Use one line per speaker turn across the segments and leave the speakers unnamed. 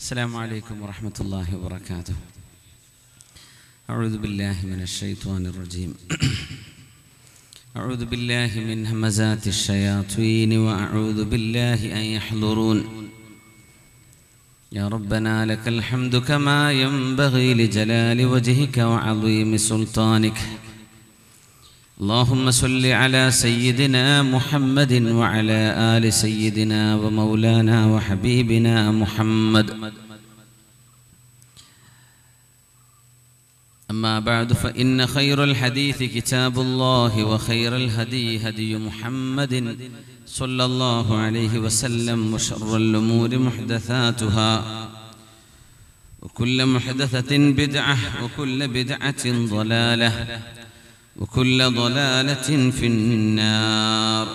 السلام عليكم ورحمة الله وبركاته أعوذ بالله من الشيطان الرجيم أعوذ بالله من همزات الشياطين وأعوذ بالله أن يحضرون يا ربنا لك الحمد كما ينبغي لجلال وجهك وعظيم سلطانك اللهم صل على سيدنا محمد وعلى آل سيدنا ومولانا وحبيبنا محمد أما بعد فإن خير الحديث كتاب الله وخير الهدي هدي محمد صلى الله عليه وسلم وشر الأمور محدثاتها وكل محدثة بدعة وكل بدعة ضلالة وكل ضلالة في النار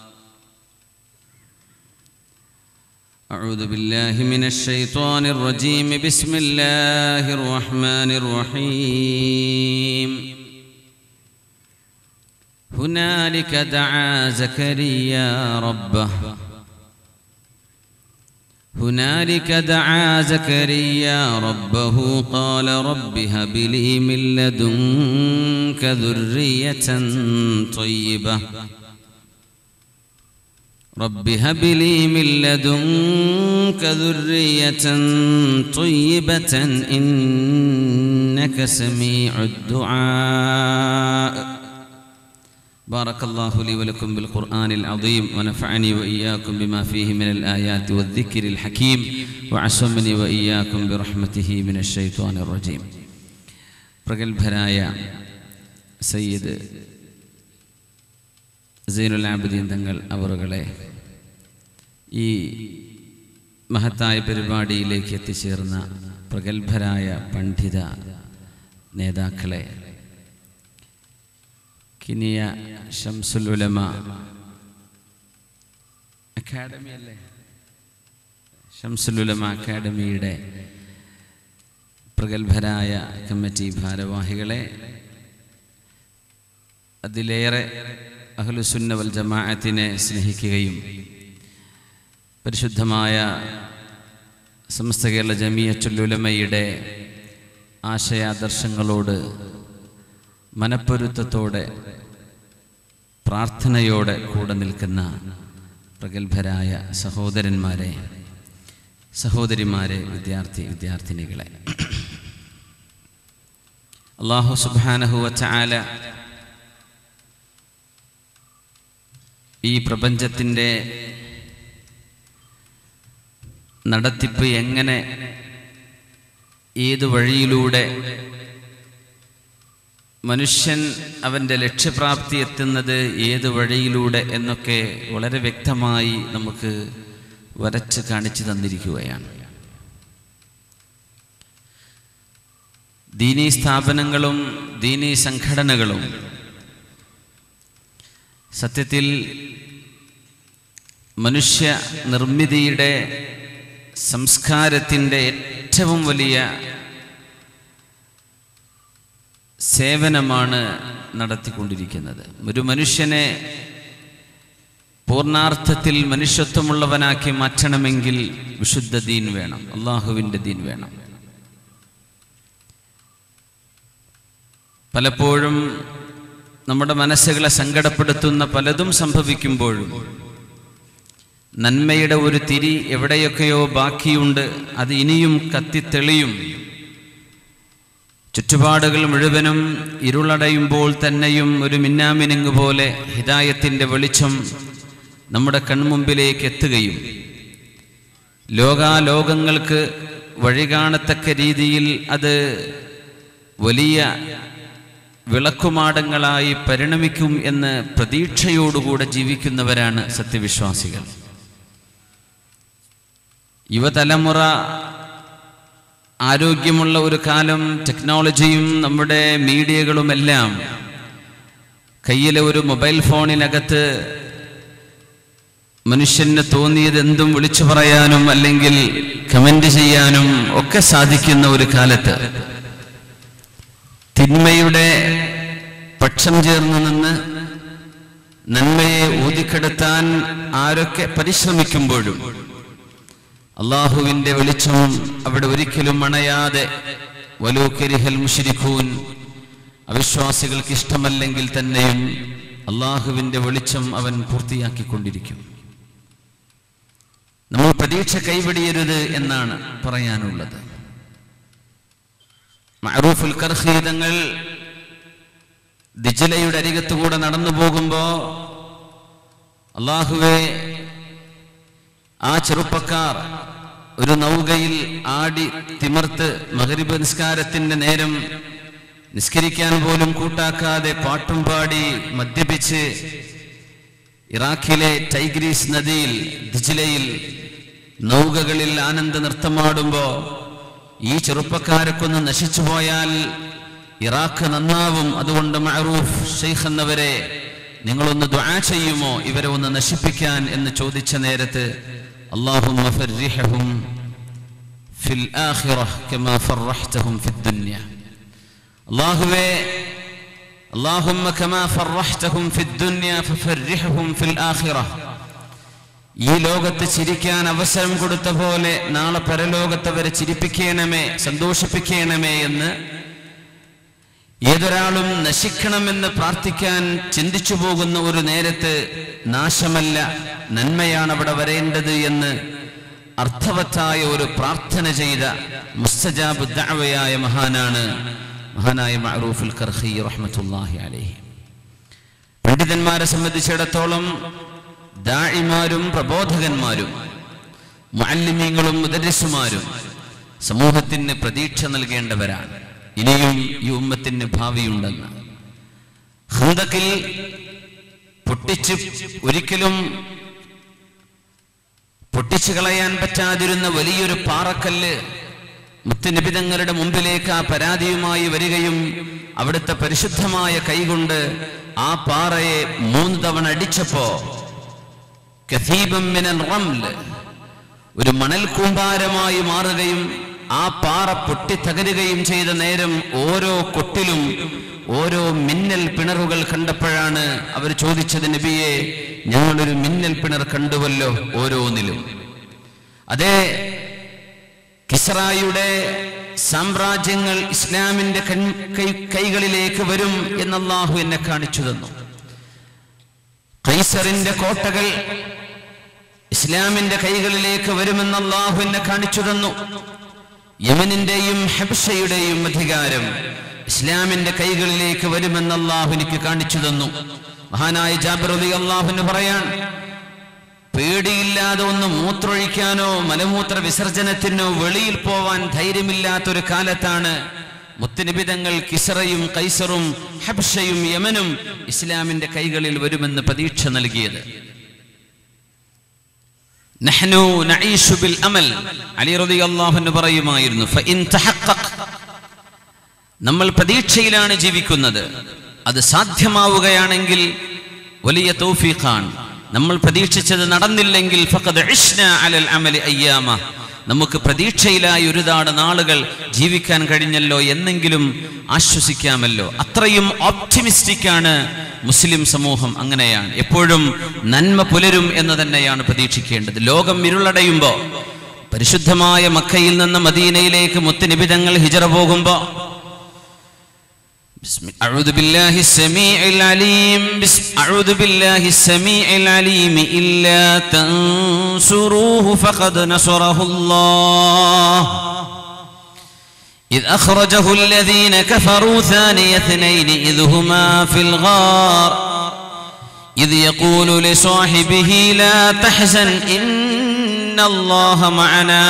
أعوذ بالله من الشيطان الرجيم بسم الله الرحمن الرحيم هنالك دعا زكريا ربه هنالك دعا زكريا ربه قال رب هب لي من لدنك ذرية طيبة رب هب لي من لدنك ذرية طيبة إنك سميع الدعاء بارك الله لي ولكم بالقرآن العظيم ونفعني وإياكم بما فيه من الآيات والذكر الحكيم وعصمني وإياكم برحمته من الشيطان الرجيم പ്രഗത്ഭരായ സയ്യിദ് സൈനുൽ ആബിദീൻ തങ്ങൾ അവറുകളെ ഈ മഹത്തായ പരിപാടിയിലേക്ക് എത്തിച്ചേർന്ന പ്രഗത്ഭരായ പണ്ഡിത നേതാക്കളെ കിനിയ ഷംസുൽ ഉലമ അക്കാഡമി അല്ലേ ഷംസുൽ ഉലമ അക്കാഡമിയുടെ പ്രഗത്ഭരായ കമ്മിറ്റി ഭാരവാഹികളെ അതിലേറെ അഹ്ലുസുന്ന വൽ ജമാഅത്തിനെ സ്നേഹിക്കുകയും പരിശുദ്ധമായ സമസ്ത കേരള ജമിയത്തുൽ ഉലമയുടെ ആശയാദർശങ്ങളോട് മനപ്പൊരുത്തത്തോടെ പ്രാർത്ഥനയോടെ കൂടെ നിൽക്കുന്ന പ്രഗത്ഭരായ സഹോദരന്മാരെ സഹോദരിമാരെ വിദ്യാർത്ഥി വിദ്യാർത്ഥിനികളെ അള്ളാഹു സുബാനഹുവ ചാല ഈ പ്രപഞ്ചത്തിൻ്റെ നടത്തിപ്പ് എങ്ങനെ ഏത് വഴിയിലൂടെ മനുഷ്യൻ അവൻ്റെ ലക്ഷ്യപ്രാപ്തി എത്തുന്നത് ഏത് വഴിയിലൂടെ എന്നൊക്കെ വളരെ വ്യക്തമായി നമുക്ക് വരച്ച് കാണിച്ചു തന്നിരിക്കുകയാണ് ദീനീ സ്ഥാപനങ്ങളും ദീനീ സംഘടനകളും സത്യത്തിൽ മനുഷ്യ നിർമ്മിതിയുടെ സംസ്കാരത്തിൻ്റെ ഏറ്റവും വലിയ സേവനമാണ് നടത്തിക്കൊണ്ടിരിക്കുന്നത് ഒരു മനുഷ്യനെ പൂർണാർത്ഥത്തിൽ മനുഷ്യത്വമുള്ളവനാക്കി മാറ്റണമെങ്കിൽ വിശുദ്ധ ദീൻ വേണം അള്ളാഹുവിൻ്റെ ദീൻ വേണം പലപ്പോഴും നമ്മുടെ മനസ്സുകളെ സങ്കടപ്പെടുത്തുന്ന പലതും സംഭവിക്കുമ്പോഴും നന്മയുടെ ഒരു തിരി എവിടെയൊക്കെയോ ബാക്കിയുണ്ട് അത് ഇനിയും കത്തിത്തെളിയും ചുറ്റുപാടുകൾ മുഴുവനും ഇരുളടയുമ്പോൾ തന്നെയും ഒരു മിന്നാമിനുങ്ങ് പോലെ ഹിതായത്തിൻ്റെ വെളിച്ചം നമ്മുടെ കൺമുമ്പിലേക്ക് എത്തുകയും ലോകാലോകങ്ങൾക്ക് വഴി കാണത്തക്ക രീതിയിൽ അത് വലിയ വിളക്കുമാടങ്ങളായി പരിണമിക്കും എന്ന് പ്രതീക്ഷയോടുകൂടെ ജീവിക്കുന്നവരാണ് സത്യവിശ്വാസികൾ യുവതലമുറ ആരോഗ്യമുള്ള ഒരു കാലം ടെക്നോളജിയും നമ്മുടെ മീഡിയകളുമെല്ലാം കയ്യിലെ ഒരു മൊബൈൽ ഫോണിനകത്ത് മനുഷ്യന് തോന്നിയത് എന്തും വിളിച്ചു പറയാനും അല്ലെങ്കിൽ കമന്റ് ചെയ്യാനും ഒക്കെ സാധിക്കുന്ന ഒരു കാലത്ത് തിന്മയുടെ പക്ഷം ചേർന്ന് നിന്ന് നന്മയെ ഊതിക്കെടുത്താൻ ആരൊക്കെ പരിശ്രമിക്കുമ്പോഴും അള്ളാഹുവിന്റെ വെളിച്ചം അവിടെ ഒരിക്കലും അണയാതെ വലൂക്കരിഹൽ മുഷിരിഖൂൻ അവിശ്വാസികൾക്ക് ഇഷ്ടമല്ലെങ്കിൽ തന്നെയും അള്ളാഹുവിന്റെ വെളിച്ചം അവൻ പൂർത്തിയാക്കിക്കൊണ്ടിരിക്കും നമ്മൾ പ്രതീക്ഷ കൈവിടിയരുത് എന്നാണ് പറയാനുള്ളത് മഅറൂഫുൽ കർഹീതങ്ങൾ ദിജലയുടെ അരികത്തുകൂടെ നടന്നു പോകുമ്പോ അള്ളാഹുവെ ആ ചെറുപ്പക്കാർ ഒരു നൗകയിൽ ആടി തിമർത്ത് മകരിബ് നിസ്കാരത്തിന്റെ നേരം നിസ്കരിക്കാൻ പോലും കൂട്ടാക്കാതെ പാട്ടും പാടി മദ്യപിച്ച് ഇറാഖിലെ ടൈഗ്രീസ് നദിയിൽ ദിജിലയിൽ നൗകകളിൽ ആനന്ദ നൃത്തമാടുമ്പോ ഈ ചെറുപ്പക്കാരൊക്കൊന്ന് നശിച്ചു പോയാൽ ഇറാഖ് നന്നാവും അതുകൊണ്ട് മഅറൂഫ് ഷെയ്ഖ് എന്നവരെ നിങ്ങളൊന്ന് ദുആ ചെയ്യുമോ ഇവരെ ഒന്ന് നശിപ്പിക്കാൻ എന്ന് ചോദിച്ച നേരത്ത് അല്ലാഹുമ്മ ഫർരിഹഹും ഫിൽ ആഖിറഹ് കമാ ഫർറഹ്തഹും ഫിദ് ദുനിയ അല്ലാഹുവേ അല്ലാഹുമ്മ കമാ ഫർറഹ്തഹും ഫിദ് ദുനിയ ഫഫർരിഹഹും ഫിൽ ആഖിറഹ് ഈ ലോകത്ത് ചിരിക്കാൻ അവസരം കൊടുത്ത പോലെ നാളെ പരലോകത്ത് അവരെ ചിരിപ്പിക്കണമേ സന്തോഷിപ്പിക്കണമേ എന്ന് ഏതൊരാളും നശിക്കണമെന്ന് പ്രാർത്ഥിക്കാൻ ചിന്തിച്ചു പോകുന്ന ഒരു നേരത്ത് നാശമല്ല നന്മയാണ് അവിടെ വരേണ്ടത് എന്ന് അർത്ഥവത്തായ ഒരു പ്രാർത്ഥന ചെയ്ത മുസ്തജാബ് ദഅവയായ മഹാനാണ് മഹാനായ മഅറൂഫുൽ കർഹി റഹ്മത്തുള്ളാഹി അലൈഹി പണ്ഡിതന്മാരെ സംബന്ധിച്ചിടത്തോളം ദാഇമാരും പ്രബോധകന്മാരും മുഅല്ലിമീങ്ങളും മുദരിസുമാരും സമൂഹത്തിന് പ്രതീക്ഷ നൽകേണ്ടവരാണ് ഇനിയും ഈ ഉമ്മത്തിന് ഭാവിയുണ്ടെന്ന് ഹന്തക്കിൽ പൊട്ടിച്ച് ഒരിക്കലും പൊട്ടിച്ചു കളയാൻ പറ്റാതിരുന്ന വലിയൊരു പാറക്കല്ല് മുത്തുനിബിതങ്ങളുടെ മുമ്പിലേക്ക് ആ പരാതിയുമായി വരികയും അവിടുത്തെ പരിശുദ്ധമായ കൈകൊണ്ട് ആ പാറയെ മൂന്ന് തവണ അടിച്ചപ്പോ കഥീബം മിനൽ റംല് ഒരു മണൽ കൂമ്പാരമായി മാറുകയും ആ പാറ പൊട്ടിത്തകരുകയും ചെയ്ത നേരം ഓരോ കൊട്ടിലും ഓരോ മിന്നൽ പിണറുകൾ കണ്ടപ്പോഴാണ് അവർ ചോദിച്ചത് നബിയെ ഞങ്ങളൊരു മിന്നൽ പിണർ കണ്ടുവല്ലോ ഓരോന്നിലും അതേ കിസ്റായുടെ സാമ്രാജ്യങ്ങൾ ഇസ്ലാമിന്റെ കൺ- കൈ- കൈകളിലേക്ക് വരും എന്നല്ലാഹു എന്നെ കാണിച്ചു തന്നു കൈസറിന്റെ കോട്ടകൾ ഇസ്ലാമിന്റെ കൈകളിലേക്ക് വരുമെന്ന് അള്ളാഹു എന്നെ കാണിച്ചു തന്നു യമനിന്റെയും ഹബ്ഷയുടെയും അധികാരം ഇസ്ലാമിന്റെ കൈകളിലേക്ക് വരുമെന്ന് അള്ളാഹു എനിക്ക് കാണിച്ചു തന്നു മഹാനായ ജാബിർ അലി അള്ളാഹുന് പറയാൻ പേടിയില്ലാതെ ഒന്ന് മൂത്രൊഴിക്കാനോ മലമൂത്ര വിസർജനത്തിനോ വെളിയിൽ പോവാൻ ധൈര്യമില്ലാത്തൊരു കാലത്താണ് മുത്തനിബിതങ്ങൾ കിസറയും കൈസറും ഹബ്ഷയും യമനും ഇസ്ലാമിന്റെ കൈകളിൽ വരുമെന്ന് പ്രതീക്ഷ നൽകിയത് നഹ്നു നഈഷു ബിൽ അമൽ അലി റളിയല്ലാഹു അൻഹു പറയുമായിരുന്നു ഫഇൻ തഹഖഖ് നമ്മൾ പ്രതീക്ഷയിലാണ് ജീവിക്കുന്നത് അത് സാധ്യമാവുകയാണെങ്കിൽ വലിയ തൗഫീഖാണ് നമ്മൾ പ്രതീക്ഷിച്ചത് നടന്നില്ലെങ്കിൽ ഫഖദ് ഇഷ്ന അലൽ അമലി അയ്യാമ നമുക്ക് പ്രതീക്ഷയിലായി ഒരുപാട് നാളുകൾ ജീവിക്കാൻ കഴിഞ്ഞല്ലോ എന്നെങ്കിലും ആശ്വസിക്കാമല്ലോ അത്രയും ഓപ്റ്റിമിസ്റ്റിക് ആണ് മുസ്ലിം സമൂഹം അങ്ങനെയാണ് എപ്പോഴും നന്മ പുലരും എന്ന് തന്നെയാണ് പ്രതീക്ഷിക്കേണ്ടത് ലോകം ഇരുളടയുമ്പോ പരിശുദ്ധമായ മക്കയിൽ നിന്ന് മദീനയിലേക്ക് മുത്തുനിബിതങ്ങൾ ഹിജറ പോകുമ്പോ بسم أعوذ بالله السميع العليم بسم أعوذ بالله السميع العليم إلا تنصروه فقد نصره الله إذ أخرجه الذين كفروا ثاني اثنين إذ هما في الغار إذ يقول لصاحبه لا تحزن إن الله معنا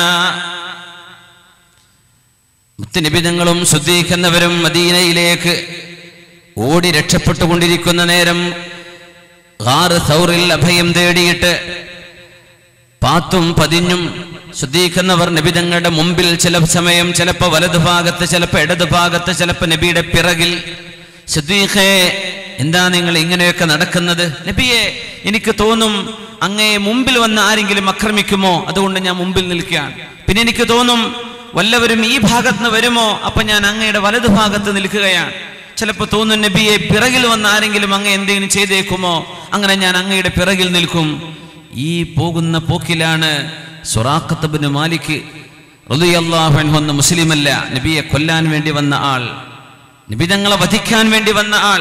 മുത്തുനിബിതങ്ങളും ശുദ്ധീകരിക്കുന്നവരും മദീനയിലേക്ക് ഓടി രക്ഷപ്പെട്ടുകൊണ്ടിരിക്കുന്ന നേരം ഗാറ് സൗറിൽ അഭയം തേടിയിട്ട് പാത്തും പതിഞ്ഞും ശുദ്ധീകരിക്കുന്നവർ നബിതങ്ങളുടെ മുമ്പിൽ ചില സമയം ചിലപ്പോ വലതു ഭാഗത്ത് ചിലപ്പോ ഇടതു ഭാഗത്ത് ചിലപ്പോ നബിയുടെ പിറകിൽ ശുദ്ധീഖേ എന്താ നിങ്ങൾ ഇങ്ങനെയൊക്കെ നടക്കുന്നത് നബിയെ എനിക്ക് തോന്നും അങ്ങേ മുമ്പിൽ വന്ന് ആരെങ്കിലും ആക്രമിക്കുമോ അതുകൊണ്ട് ഞാൻ മുമ്പിൽ നിൽക്കുകയാണ് പിന്നെ എനിക്ക് തോന്നും വല്ലവരും ഈ ഭാഗത്ത് നിന്ന് വരുമോ അപ്പൊ ഞാൻ അങ്ങയുടെ വലതു ഭാഗത്ത് നിൽക്കുകയാണ് ചിലപ്പോൾ തോന്നും നബിയെ പിറകിൽ വന്ന് ആരെങ്കിലും അങ്ങ് എന്തെങ്കിലും ചെയ്തേക്കുമോ അങ്ങനെ ഞാൻ അങ്ങയുടെ പിറകിൽ നിൽക്കും ഈ പോകുന്ന പോക്കിലാണ് സുറാഖത്തബിന് മാലിക് റളിയല്ലാഹു അൻഹു എന്ന മുസ്ലിമല്ല നബിയെ കൊല്ലാൻ വേണ്ടി വന്ന ആൾ നബി തങ്ങളെ വധിക്കാൻ വേണ്ടി വന്ന ആൾ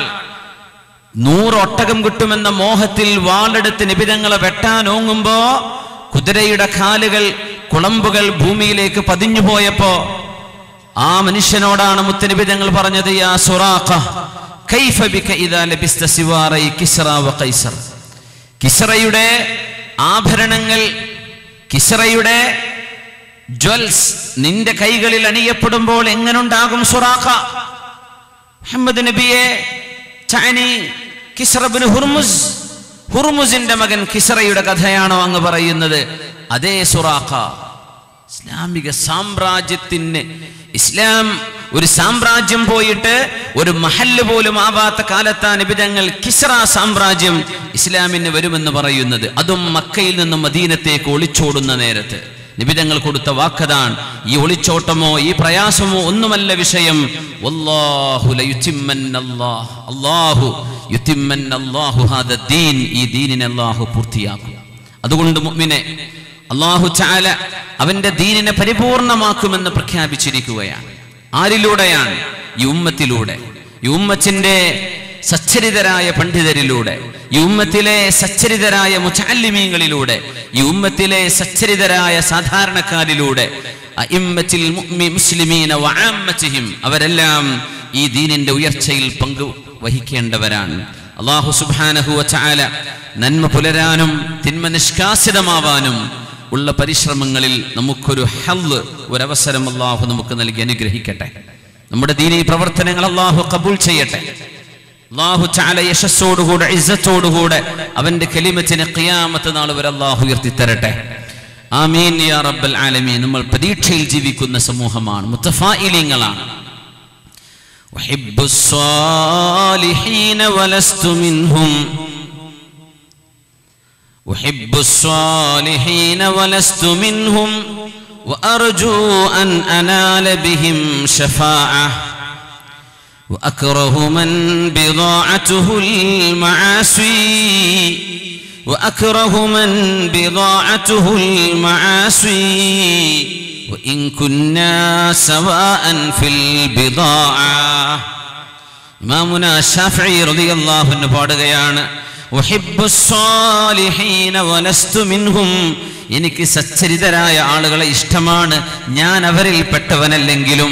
നൂറ് ഒട്ടകം കിട്ടുമെന്ന മോഹത്തിൽ വാളെടുത്ത് നിബിതങ്ങളെ വെട്ടാൻ ഓങ്ങുമ്പോ കുതിരയുടെ കാലുകൾ കുളമ്പുകൾ ഭൂമിയിലേക്ക് പതിഞ്ഞു പോയപ്പോ ആ മനുഷ്യനോടാണ് മുത്തനിബിതങ്ങൾ പറഞ്ഞത് യാ സുറാഖ കൈഫ ബിക ഇദാ ലബിസ്ത സിവാറൈ കിസ്റ വ കൈസർ കിസ്റയുടെ ആഭരണങ്ങൾ കിസ്റയുടെ ജ്വൽസ് നിന്റെ കൈകളിൽ അണിയപ്പെടുമ്പോൾ എങ്ങനുണ്ടാകും സുറാഖ മുഹമ്മദ് നബിയെ ചാനി കിസ്റബിന് ഹുർമുസ് ഹുർമുസിന്റെ മകൻ കിസ്റയുടെ കഥയാണോ അങ്ങ് പറയുന്നത് അതേ സുറാഖ ഇസ്ലാമിക സാമ്രാജ്യത്തിന് ഇസ്ലാം ഒരു സാമ്രാജ്യം പോയിട്ട് ഒരു മഹല്ല് പോലും ആവാത്ത കാലത്താ നിബിതങ്ങൾ കിസ്റ സാമ്രാജ്യം ഇസ്ലാമിന് വരുമെന്ന് പറയുന്നത് അതും മക്കയിൽ നിന്നും മദീനത്തേക്ക് ഒളിച്ചോടുന്ന നേരത്ത് നിബിതങ്ങൾ കൊടുത്ത വാക്കതാണ് ഈ ഒളിച്ചോട്ടമോ ഈ പ്രയാസമോ ഒന്നുമല്ല വിഷയം വല്ലാഹു ലയുത്തിമ്മന്നല്ലാഹ്. അല്ലാഹു യുത്തിമ്മന്നല്ലാഹു ഹാദ ദീൻ. ഈ ദീനിനെ അല്ലാഹു പൂർത്തിയാക്കും അതുകൊണ്ട് മുഅ്മിനെ അള്ളാഹു ചാല അവന്റെ ദീനിനെ പരിപൂർണമാക്കുമെന്ന് പ്രഖ്യാപിച്ചിരിക്കുകയാണ് ആരിലൂടെയാണ് ഈ ഉമ്മത്തിലൂടെ ഈ ഉമ്മത്തിന്റെ സച്ചരിതരായ പണ്ഡിതരിലൂടെ ഈ ഉമ്മത്തിലെ സച്ചരിതരായ മുച്ചാലിമീങ്ങളിലൂടെ ഈ ഉമ്മത്തിലെ സച്ചരിതരായ സാധാരണക്കാരിലൂടെ അഇമ്മത്തിൽ മുഅ്മി മുസ്ലിമീന വആമ്മത്തിഹിം അവരെല്ലാം ഈ ദീനിന്റെ ഉയർച്ചയിൽ പങ്കു വഹിക്കേണ്ടവരാണ് അള്ളാഹു സുബ്ഹാനഹു വതആല നന്മ പുലരാനും തിന്മ നിഷ്കാസിതമാവാനും ഉള്ള പരിശ്രമങ്ങളിൽ നമുക്കൊരു ഹല്ല് ഒരവസരം അള്ളാഹു നമുക്ക് നൽകി അനുഗ്രഹിക്കട്ടെ നമ്മുടെ ദീനീ പ്രവർത്തനങ്ങൾ അള്ളാഹു കബൂൽ ചെയ്യട്ടെ അള്ളാഹു ചാല യശസ്സോടുകൂടെ ഇസ്സത്തോടുകൂടെ അവന്റെ കലിമത്തിന് ഖിയാമത്ത് നാൾ വരെ അള്ളാഹു ഉയർത്തി തരട്ടെ ആമീൻ യാ റബ്ബൽ ആലമീൻ നമ്മൾ പ്രതീക്ഷയിൽ ജീവിക്കുന്ന സമൂഹമാണ് മുത്തഫായിലിങ്ങളാണ് أحب الصالحين ولست منهم أحب الصالحين ولست منهم وأرجو أن أنال بهم شفاعة وأكره من بضاعته المعاصي وأكره من بضاعته المعاصي وإن كنا سواء في البضاعة ഇമാമുന ഷാഫി റളിയല്ലാഹു അൻഹു പാടുകയാണ് ഉഹിബ്ബു സ്വാലിഹീന വലസ്തു മിൻഹും എനിക്ക് സച്ചരിതരായ ആളുകളെ ഇഷ്ടമാണ് ഞാൻ അവരിൽ പെട്ടവനല്ലെങ്കിലും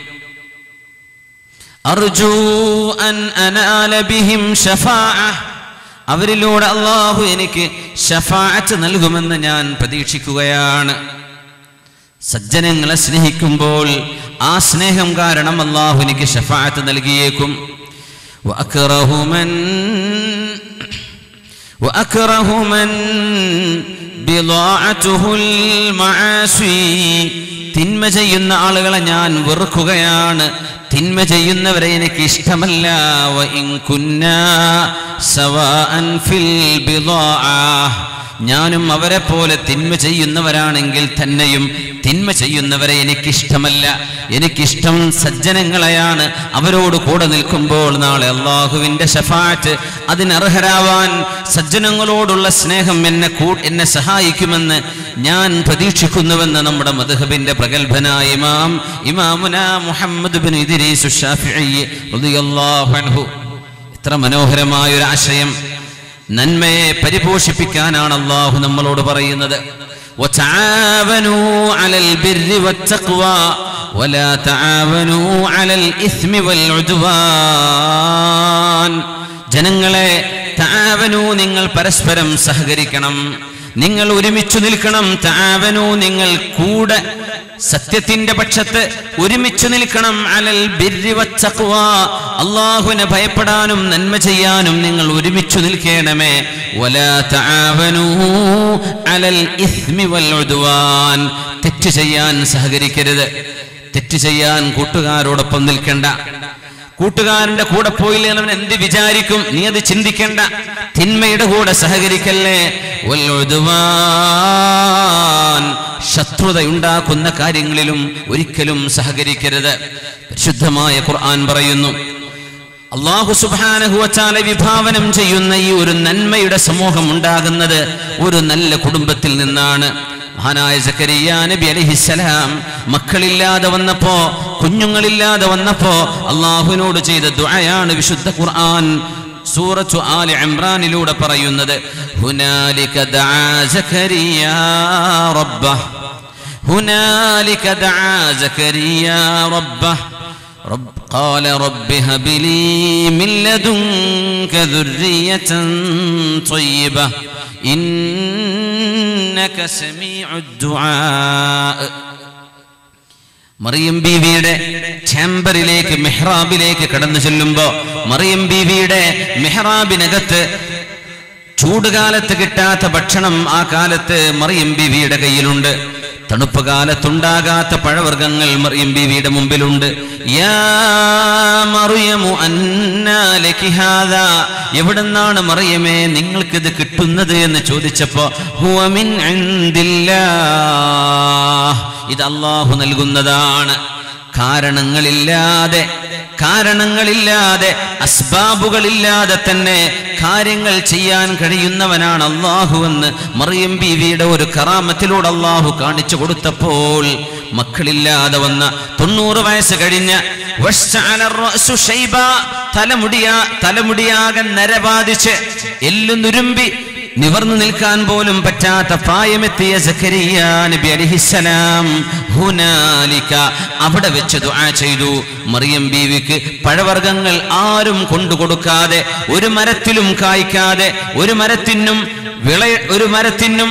അർജു അൻ അനാല ബിഹിം ഷഫാഅ അവരിലൂടെ അള്ളാഹു എനിക്ക് ഷഫാഅത്ത് നൽകുമെന്ന് ഞാൻ പ്രതീക്ഷിക്കുകയാണ് സജ്ജനങ്ങളെ സ്നേഹിക്കുമ്പോൾ ആ സ്നേഹം കാരണം അള്ളാഹു എനിക്ക് ഷഫാഅത്ത് നൽകിയേക്കും وأكره من وأكره من بضاعته المعاصي തിന്മ ചെയ്യുന്ന ആളുകളെ ഞാൻ വെറുക്കുകയാണ് തിന്മ ചെയ്യുന്നവരെ എനിക്ക് ഇഷ്ടമല്ല وإن كنا سواء في البضاعة ഞാനും അവരെ പോലെ തിന്മ ചെയ്യുന്നവരാണെങ്കിൽ തന്നെയും തിന്മ ചെയ്യുന്നവരെ എനിക്കിഷ്ടമല്ല എനിക്കിഷ്ടം സജ്ജനങ്ങളെയാണ് അവരോട് കൂടെ നിൽക്കുമ്പോൾ നാളെ അള്ളാഹുവിന്റെ ഷഫാറ്റ് അതിനർഹരാവാൻ സജ്ജനങ്ങളോടുള്ള സ്നേഹം എന്നെ കൂ എന്നെ സഹായിക്കുമെന്ന് ഞാൻ പ്രതീക്ഷിക്കുന്നുവെന്ന് നമ്മുടെ മധുഹബിന്റെ പ്രഗത്ഭനായ ഇമാം ഇമാമുന മുഹമ്മദ് ബിൻ ഇദ്രീസ് ഷാഫിഈ റളിയല്ലാഹു അൻഹു എത്ര മനോഹരമായ ഒരു ആശയം നന്മയെ പരിപോഷിപ്പിക്കാനാണ് അള്ളാഹു നമ്മളോട് പറയുന്നത് وتعاونوا على البر والتقوى ولا تعاونوا على الإثم والعدوان ജനങ്ങളെ താവനു നിങ്ങൾ പരസ്പരം സഹകരിക്കണം നിങ്ങൾ ഒരുമിച്ചു നിൽക്കണം താവനു നിങ്ങൾ കൂടെ സത്യത്തിന്റെ പക്ഷത്ത് ഒരുമിച്ച് നിൽക്കണം അലൽ ബിർരി വത്തഖ്വ അള്ളാഹുവിനെ ഭയപ്പെടാനും നന്മ ചെയ്യാനും നിങ്ങൾ ഒരുമിച്ചു നിൽക്കണമേ വലാ തആവനൂ അലൽ ഇസ്മി വൽ ഉദ്വാൻ തെറ്റ് ചെയ്യാൻ സഹകരിക്കരുത് തെറ്റ് ചെയ്യാൻ കൂട്ടുകാരോടൊപ്പം നിൽക്കണ്ട കൂട്ടുകാരന്റെ കൂടെ പോയില്ലെങ്കിൽ അവൻ എന്ത് വിചാരിക്കും നീ അത് ചിന്തിക്കണ്ട തിന്മയുടെ കൂടെ സഹകരിക്കല്ലേ വൽ ഉദ്വാൻ ശത്രുതയുണ്ടാക്കുന്ന കാര്യങ്ങളിലും ഒരിക്കലും സഹകരിക്കരുത് പരിശുദ്ധമായ ഖുർആൻ പറയുന്നു അള്ളാഹു സുബാനഹുവച്ചാലെ വിഭാവനം ചെയ്യുന്ന ഈ ഒരു നന്മയുടെ സമൂഹം ഉണ്ടാകുന്നത് ഒരു നല്ല കുടുംബത്തിൽ നിന്നാണ് മഹാനായ സക്കരിയ നബി അലൈഹിസ്സലാം മക്കളില്ലാതെ വന്നപ്പോ കുഞ്ഞുങ്ങളില്ലാതെ വന്നപ്പോ അള്ളാഹുവിനോട് ചെയ്ത ദുആയാണ് വിശുദ്ധ ഖുർആൻ സൂറത്തു ആലി ഇമ്രാനിലൂടെ പറയുന്നത് ഹുനാലിക ദആ സക്കരിയ റബ്ബഹ് هنالك دعا زكريا ربه رب قال رب هب لي من لدنك ذرية طيبة إنك سميع الدعاء മറിയം ബീവിയുടെ ചേംബറിലേക്ക് മെഹ്റാബിലേക്ക് കടന്നു ചെല്ലുമ്പോ മറിയം ബീവിയുടെ മെഹ്റാബിനകത്ത് ചൂടുകാലത്ത് കിട്ടാത്ത ഭക്ഷണം ആ കാലത്ത് മറിയം ബീവിയുടെ കയ്യിലുണ്ട് തണുപ്പ് കാലത്തുണ്ടാകാത്ത പഴവർഗ്ഗങ്ങൾ മറിയം ബീവിയുടെ മുമ്പിലുണ്ട് യാ മറിയമു അന്നാ ലക്കി ഹാദാ? എവിടുന്നാണ് മറിയമേ നിങ്ങൾക്കിത് കിട്ടുന്നത് എന്ന് ചോദിച്ചപ്പോ ഹുവ മിൻ ഇൻദില്ലാഹ്. ഇത് അള്ളാഹു നൽകുന്നതാണ് കാരണങ്ങളില്ലാതെ കാരണങ്ങളില്ലാതെ അസ്ബാബുകളില്ലാതെ തന്നെ കാര്യങ്ങൾ ചെയ്യാൻ കഴിയുന്നവനാണ് അള്ളാഹു എന്ന് മറിയം ബീവിയുടെ ഒരു കറാമത്തിലൂടെ അള്ളാഹു കാണിച്ചു കൊടുത്തപ്പോൾ മക്കളില്ലാതെ വന്ന തൊണ്ണൂറ് വയസ്സ് കഴിഞ്ഞ് വഷ്അല الرأس شيبا തലമുടിയാ തലമുടിയാകെ നരബാധിച്ച് എല്ലു നുരുമ്പി നിവർന്നു നിൽക്കാൻ പോലും പറ്റാത്ത പ്രായമെത്തിയ സക്കരിയ നബി അലിഹിസലാം ഹുനാലിക അവിടെ വെച്ച് ദുആ ചെയ്തു മറിയം ബീവിക്ക് പഴവർഗ്ഗങ്ങൾ ആരും കൊണ്ടു കൊടുക്കാതെ ഒരു മരത്തിലും കായ്ക്കാതെ ഒരു മരത്തിനും വിള ഒരു മരത്തിനും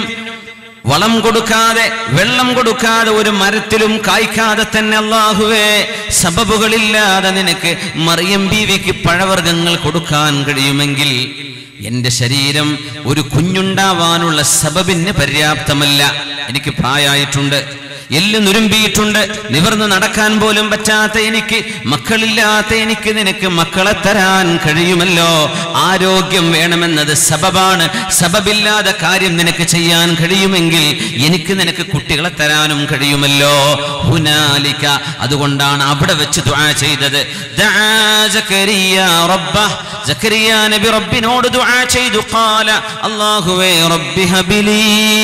വളം കൊടുക്കാതെ വെള്ളം കൊടുക്കാതെ ഒരു മരത്തിലും കായ്ക്കാതെ തന്നെ അള്ളാഹുവേ സബബുകളില്ലാതെ നിനക്ക് മറിയം ബീവിക്ക് പഴവർഗ്ഗങ്ങൾ കൊടുക്കാൻ കഴിയുമെങ്കിൽ എന്റെ ശരീരം ഒരു കുഞ്ഞുണ്ടാവാനുള്ള സബബിന് പര്യാപ്തമല്ല എനിക്ക് പ്രായമായിട്ടുണ്ട് എല്ല് നുരുമ്പിയിട്ടുണ്ട് നിവർന്ന് നടക്കാൻ പോലും പറ്റാത്ത എനിക്ക് മക്കളില്ലാത്ത എനിക്ക് നിനക്ക് മക്കളെ തരാൻ കഴിയുമല്ലോ ആരോഗ്യം വേണമെന്നത് സബബാണ് സബബില്ലാതെ കാര്യം നിനക്ക് ചെയ്യാൻ കഴിയുമെങ്കിൽ എനിക്ക് നിനക്ക് കുട്ടികളെ തരാനും കഴിയുമല്ലോ ഹുനാലിക അതുകൊണ്ടാണ് അവിടെ വെച്ച് ദുആ ചെയ്തത് ദആ സക്കരിയ റബ്ബഹ് സക്കരിയ നബി റബ്ബിനോട് ദുആ ചെയ്തു ഖാല അല്ലാഹുവേ റബ്ബി ഹബിലി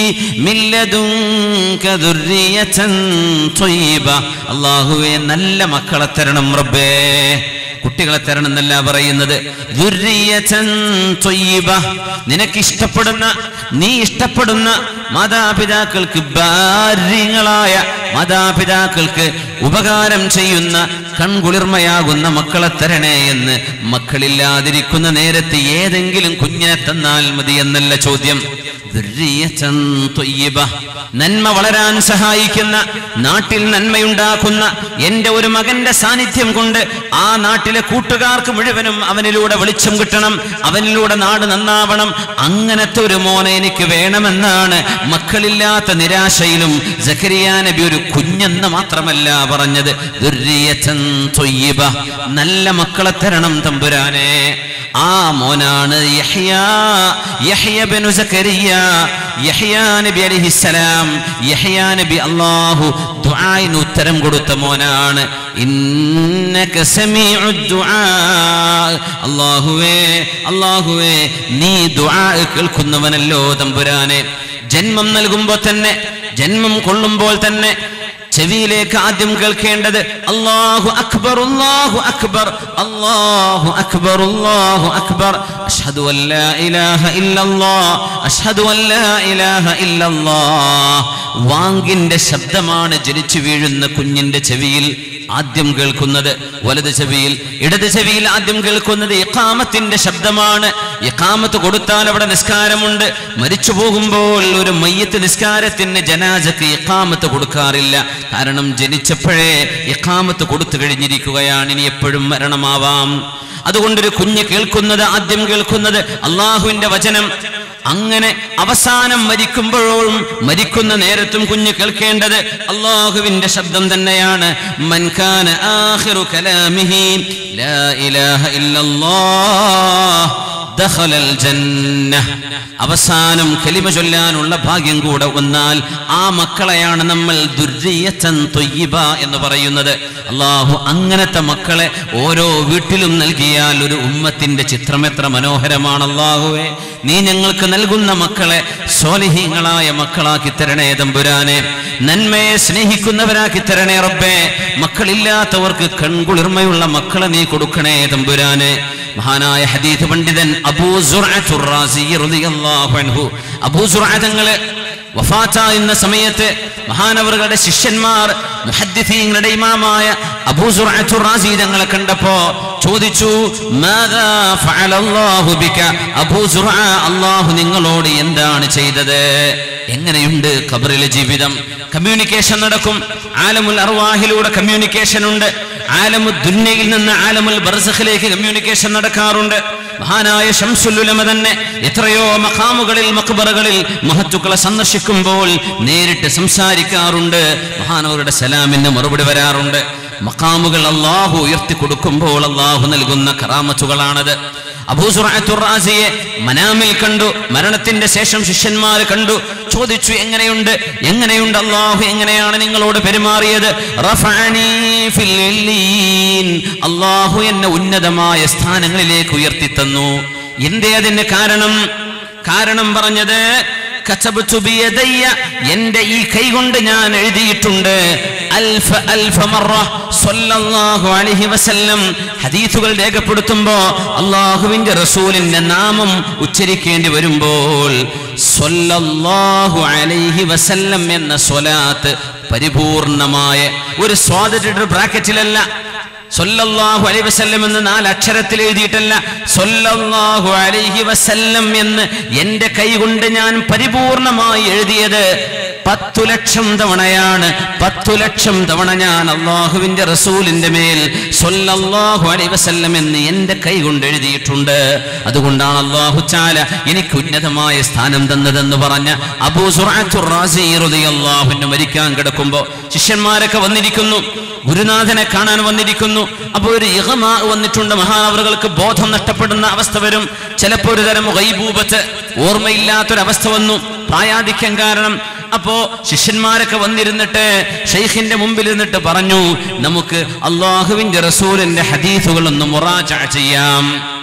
മിൻ ലദുൻക ദുർരിയതൻ ത്വയ്യിബ അല്ലാഹുവേ നല്ല മക്കളെ തരണം റബ്ബേ കുട്ടികളെ തരണം എന്നല്ല പറയുന്നത് ദുർരിയതൻ ത്വയ്യിബ നിനക്ക് ഇഷ്ടപ്പെടുന്ന നീ ഇഷ്ടപ്പെടുന്ന മാതാപിതാക്കൾക്ക് ഭാര്യങ്ങളായ മാതാപിതാക്കൾക്ക് ഉപകാരം ചെയ്യുന്ന കൺകുളിർമയാകുന്ന മക്കളെ തരണേ എന്ന് മക്കളില്ലാതിരിക്കുന്ന നേരത്ത് ഏതെങ്കിലും കുഞ്ഞിനെ തന്നാൽ മതി എന്നല്ല ചോദ്യം ദുർരിയതൻ ത്വയ്യിബ. നന്മ വളരാൻ സഹായിക്കുന്ന നാട്ടിൽ നന്മയുണ്ടാക്കുന്ന എന്റെ ഒരു മകന്റെ സാന്നിധ്യം കൊണ്ട് ആ നാട്ടിലെ കൂട്ടുകാർക്ക് മുഴുവനും അവനിലൂടെ വെളിച്ചം കിട്ടണം അവനിലൂടെ നാട് നന്നാവണം അങ്ങനത്തെ ഒരു മോനെ എനിക്ക് വേണമെന്നാണ് മക്കളില്ലാത്ത നിരാശയിലും സക്കരിയ നബി ഒരു കുഞ്ഞെന്ന് മാത്രമല്ല പറഞ്ഞത് ദുർരിയതൻ ത്വയ്യിബ. നല്ല മക്കളെ തരണം തമ്പുരാനെ ആ മോനാണ് യഹ്യ യഹ്യ ബിനു സക്കരിയ യഹ്യ നബി അലൈഹിസ്സലാം യഹ്യ നബി അല്ലാഹു ദുആയിന് ഉത്തരം കൊടുത്ത മോനാണ് ഇന്നക സമീഉ ദുആ അല്ലാഹുവേ അല്ലാഹുവേ നീ ദുആ കേൾക്കുന്നവനല്ലോ തമ്പുരാനെ ജന്മം നൽകുമ്പോൾ തന്നെ ജന്മം കൊള്ളുമ്പോൾ തന്നെ ചെവിയിലേക്ക് ആദ്യം കേൾക്കേണ്ടത് അല്ലാഹു അക്ബർ അല്ലാഹു അക്ബർ അല്ലാഹു അക്ബർ അല്ലാഹു അക്ബർ അഷ്ഹദു അല്ലാ ഇലാഹ ഇല്ലല്ലാഹ് അഷ്ഹദു അല്ലാ ഇലാഹ ഇല്ലല്ലാഹ് വാങ്കിന്റെ ശബ്ദമാണ് ജനിച്ചു വീഴുന്ന കുഞ്ഞിന്റെ ചെവിയിൽ ആദ്യം കേൾക്കുന്നത് വലത് ചെവിയിൽ ഇടത് ചെവിയിൽ ആദ്യം കേൾക്കുന്നത് ഇഖാമത്തിന്റെ ശബ്ദമാണ് ഇഖാമത്ത് കൊടുത്താൽ അവിടെ നിസ്കാരമുണ്ട് മരിച്ചു പോകുമ്പോൾ ഒരു മയ്യത്ത് നിസ്കാരത്തിന് ജനാസക്ക് ഇഖാമത്ത് കൊടുക്കാറില്ല കാരണം ജനിച്ചപ്പോഴേ ഇഖാമത്ത് കൊടുത്തു കഴിഞ്ഞിരിക്കുകയാണ് ഇനി എപ്പോഴും മരണമാവാം അതുകൊണ്ടൊരു കുഞ്ഞ് കേൾക്കുന്നത് ആദ്യം കേൾക്കുന്നത് അള്ളാഹുവിന്റെ വചനം അങ്ങനെ അവസാനം മരിക്കുമ്പോഴും മരിക്കുന്ന നേരത്തും കുഞ്ഞ് കേൾക്കേണ്ടത് അള്ളാഹുവിന്റെ ശബ്ദം തന്നെയാണ് മൻകാന ആഖിറു കലാമിഹി ലാ ഇലാഹ ഇല്ലല്ലാഹ് ദഖലൽ ജന്ന അവസാനം കലിമ ചൊല്ലാനുള്ള ഭാഗ്യം കൂടെ വന്നാൽ ആ മക്കളെയാണ് നമ്മൾ ദുർജിയത്തൻ തൊയ്യിബ എന്ന് പറയുന്നത് അള്ളാഹു അങ്ങനത്തെ മക്കളെ ഓരോ വീട്ടിലും നൽകിയാൽ ഒരു ഉമ്മത്തിന്റെ ചിത്രം എത്ര മനോഹരമാണ് അള്ളാഹുവേ നീ ഞങ്ങൾക്ക് നൽകുന്ന മക്കളെ സ്വാലിഹീങ്ങളായ മക്കളാക്കി തരണേ തമ്പുരാനെ നന്മയെ സ്നേഹിക്കുന്നവരാക്കി തരണേ റബ്ബേ മക്കളില്ലാത്തവർക്ക് കൺകുളിർമയുള്ള മക്കളെ നീ കൊടുക്കണേ തമ്പുരാനെ മഹാനായ ഹദീദ് പണ്ഡിതൻ അബൂ സുർഅത്തുർ റാസി റളിയല്ലാഹു അൻഹു അബൂ സുർഅ തങ്ങളെ വഫാത്താകുന്ന സമയത്ത് മഹാനവറുകളുടെ ശിഷ്യന്മാർ മുഹദ്ദിഥീങ്ങളുടെ ഇമാമായ അബൂ സുർഅത്തുർ റാസി തങ്ങളെ കണ്ടപ്പോ ചോദിച്ചു മാദാ ഫഅലല്ലാഹു ബിക അബൂ സുർഅ അല്ലാഹു നിങ്ങളോട് എന്താണ് ചെയ്തത് എങ്ങനെയുണ്ട് ഖബറിലെ ജീവിതം കമ്മ്യൂണിക്കേഷൻ നടക്കും ആലമുൽ അർവാഹിലൂടെ കമ്മ്യൂണിക്കേഷൻ ഉണ്ട് ആലമു ദുന്യയിൽ നിന്ന് ആലമുൽ ബർസഖിലേക്ക് കമ്മ്യൂണിക്കേഷൻ നടക്കാറുണ്ട് മഹാനായ ഷംസുല്ലുലമ തന്നെ എത്രയോ മഖാമുകളിൽ മക്ബറകളിൽ മഹത്തുക്കളെ സന്ദർശിക്കുമ്പോൾ നേരിട്ട് സംസാരിക്കാറുണ്ട് മഹാനവരുടെ സലാമിന് മറുപടി വരാറുണ്ട് മഖാമുകൾ അള്ളാഹു ഉയർത്തി കൊടുക്കുമ്പോൾ അള്ളാഹു നൽകുന്ന കറാമത്തുകളാണത് അബൂസുറാസിയെ മനാമിൽ കണ്ടു മരണത്തിന്റെ ശേഷം ശിഷ്യന്മാർ കണ്ടു ചോദിച്ചു എങ്ങനെയുണ്ട് എങ്ങനെയുണ്ട് അള്ളാഹു എങ്ങനെയാണ് നിങ്ങളോട് പെരുമാറിയത് റഫഅനി ഫിൽ ഇല്ലീൻ. അള്ളാഹു എന്നെ ഉന്നതമായ സ്ഥാനങ്ങളിലേക്ക് ഉയർത്തി തന്നു എന്തേ അതിന് കാരണം കാരണം പറഞ്ഞത് കസബ്തു ബിയദയ്യ എന്റെ ഈ കൈകൊണ്ട് ഞാൻ എഴുതിയിട്ടുണ്ട് അൽഫ അൽഫ മറ സ്വല്ലല്ലാഹു അലൈഹി വസല്ലം ഹദീസുകൾ രേഖപ്പെടുത്തുമ്പോ അള്ളാഹുവിന്റെ റസൂലിന്റെ നാമം ഉച്ചരിക്കേണ്ടി വരുമ്പോൾ സ്വല്ലല്ലാഹു അലൈഹി വസല്ലം എന്ന സ്വലാത്ത് പരിപൂർണമായ ഒരു സ്വാതന്ത്ര്യ ബ്രാക്കറ്റിലല്ല സൊല്ലല്ലാഹു അലൈഹി വസല്ലം എന്ന് നാല് അക്ഷരത്തിൽ എഴുതിയിട്ടല്ല സൊല്ലല്ലാഹു അലൈഹി വസല്ലം എന്ന് എന്റെ കൈ കൊണ്ട് ഞാൻ പരിപൂർണമായി എഴുതിയത് പത്തു ലക്ഷം തവണയാണ് പത്തു ലക്ഷം തവണ ഞാൻ അള്ളാഹുവിന്റെ റസൂലിന്റെ മേൽ സൊല്ലല്ലാഹു അലൈഹി വസല്ലം എന്ന് എന്റെ കൈ കൊണ്ട് എഴുതിയിട്ടുണ്ട് അതുകൊണ്ടാണ് അള്ളാഹു ചാല എനിക്ക് ഉന്നതമായ സ്ഥാനം തന്നതെന്ന് പറഞ്ഞ അബൂ സുറാത്തുർ റാസി റളിയല്ലാഹുവിന് മരിക്കാൻ കിടക്കുമ്പോൾ ശിഷ്യന്മാരൊക്കെ വന്നിരിക്കുന്നു ഗുരുനാഥനെ കാണാൻ വന്നിരിക്കുന്നു അപ്പോൾ ഒരു ഇഹമാ വന്നിട്ടുണ്ട് മഹാനവറുകൾക്ക് ബോധം നഷ്ടപ്പെടുന്ന അവസ്ഥ വരും ചിലപ്പോൾ ഒരു തരം ഗൈബൂബത്ത് ഓർമ്മയില്ലാത്തൊരവസ്ഥ വന്നു പ്രായാധിക്യം കാരണം അപ്പോ ശിഷ്യന്മാരൊക്കെ വന്നിരുന്നിട്ട് ഷെയ്ഖിന്റെ മുമ്പിൽ ഇരുന്നിട്ട് പറഞ്ഞു നമുക്ക് അള്ളാഹുവിന്റെ റസൂലിന്റെ ഹദീസുകളൊന്ന് മുറാജ ചെയ്യാം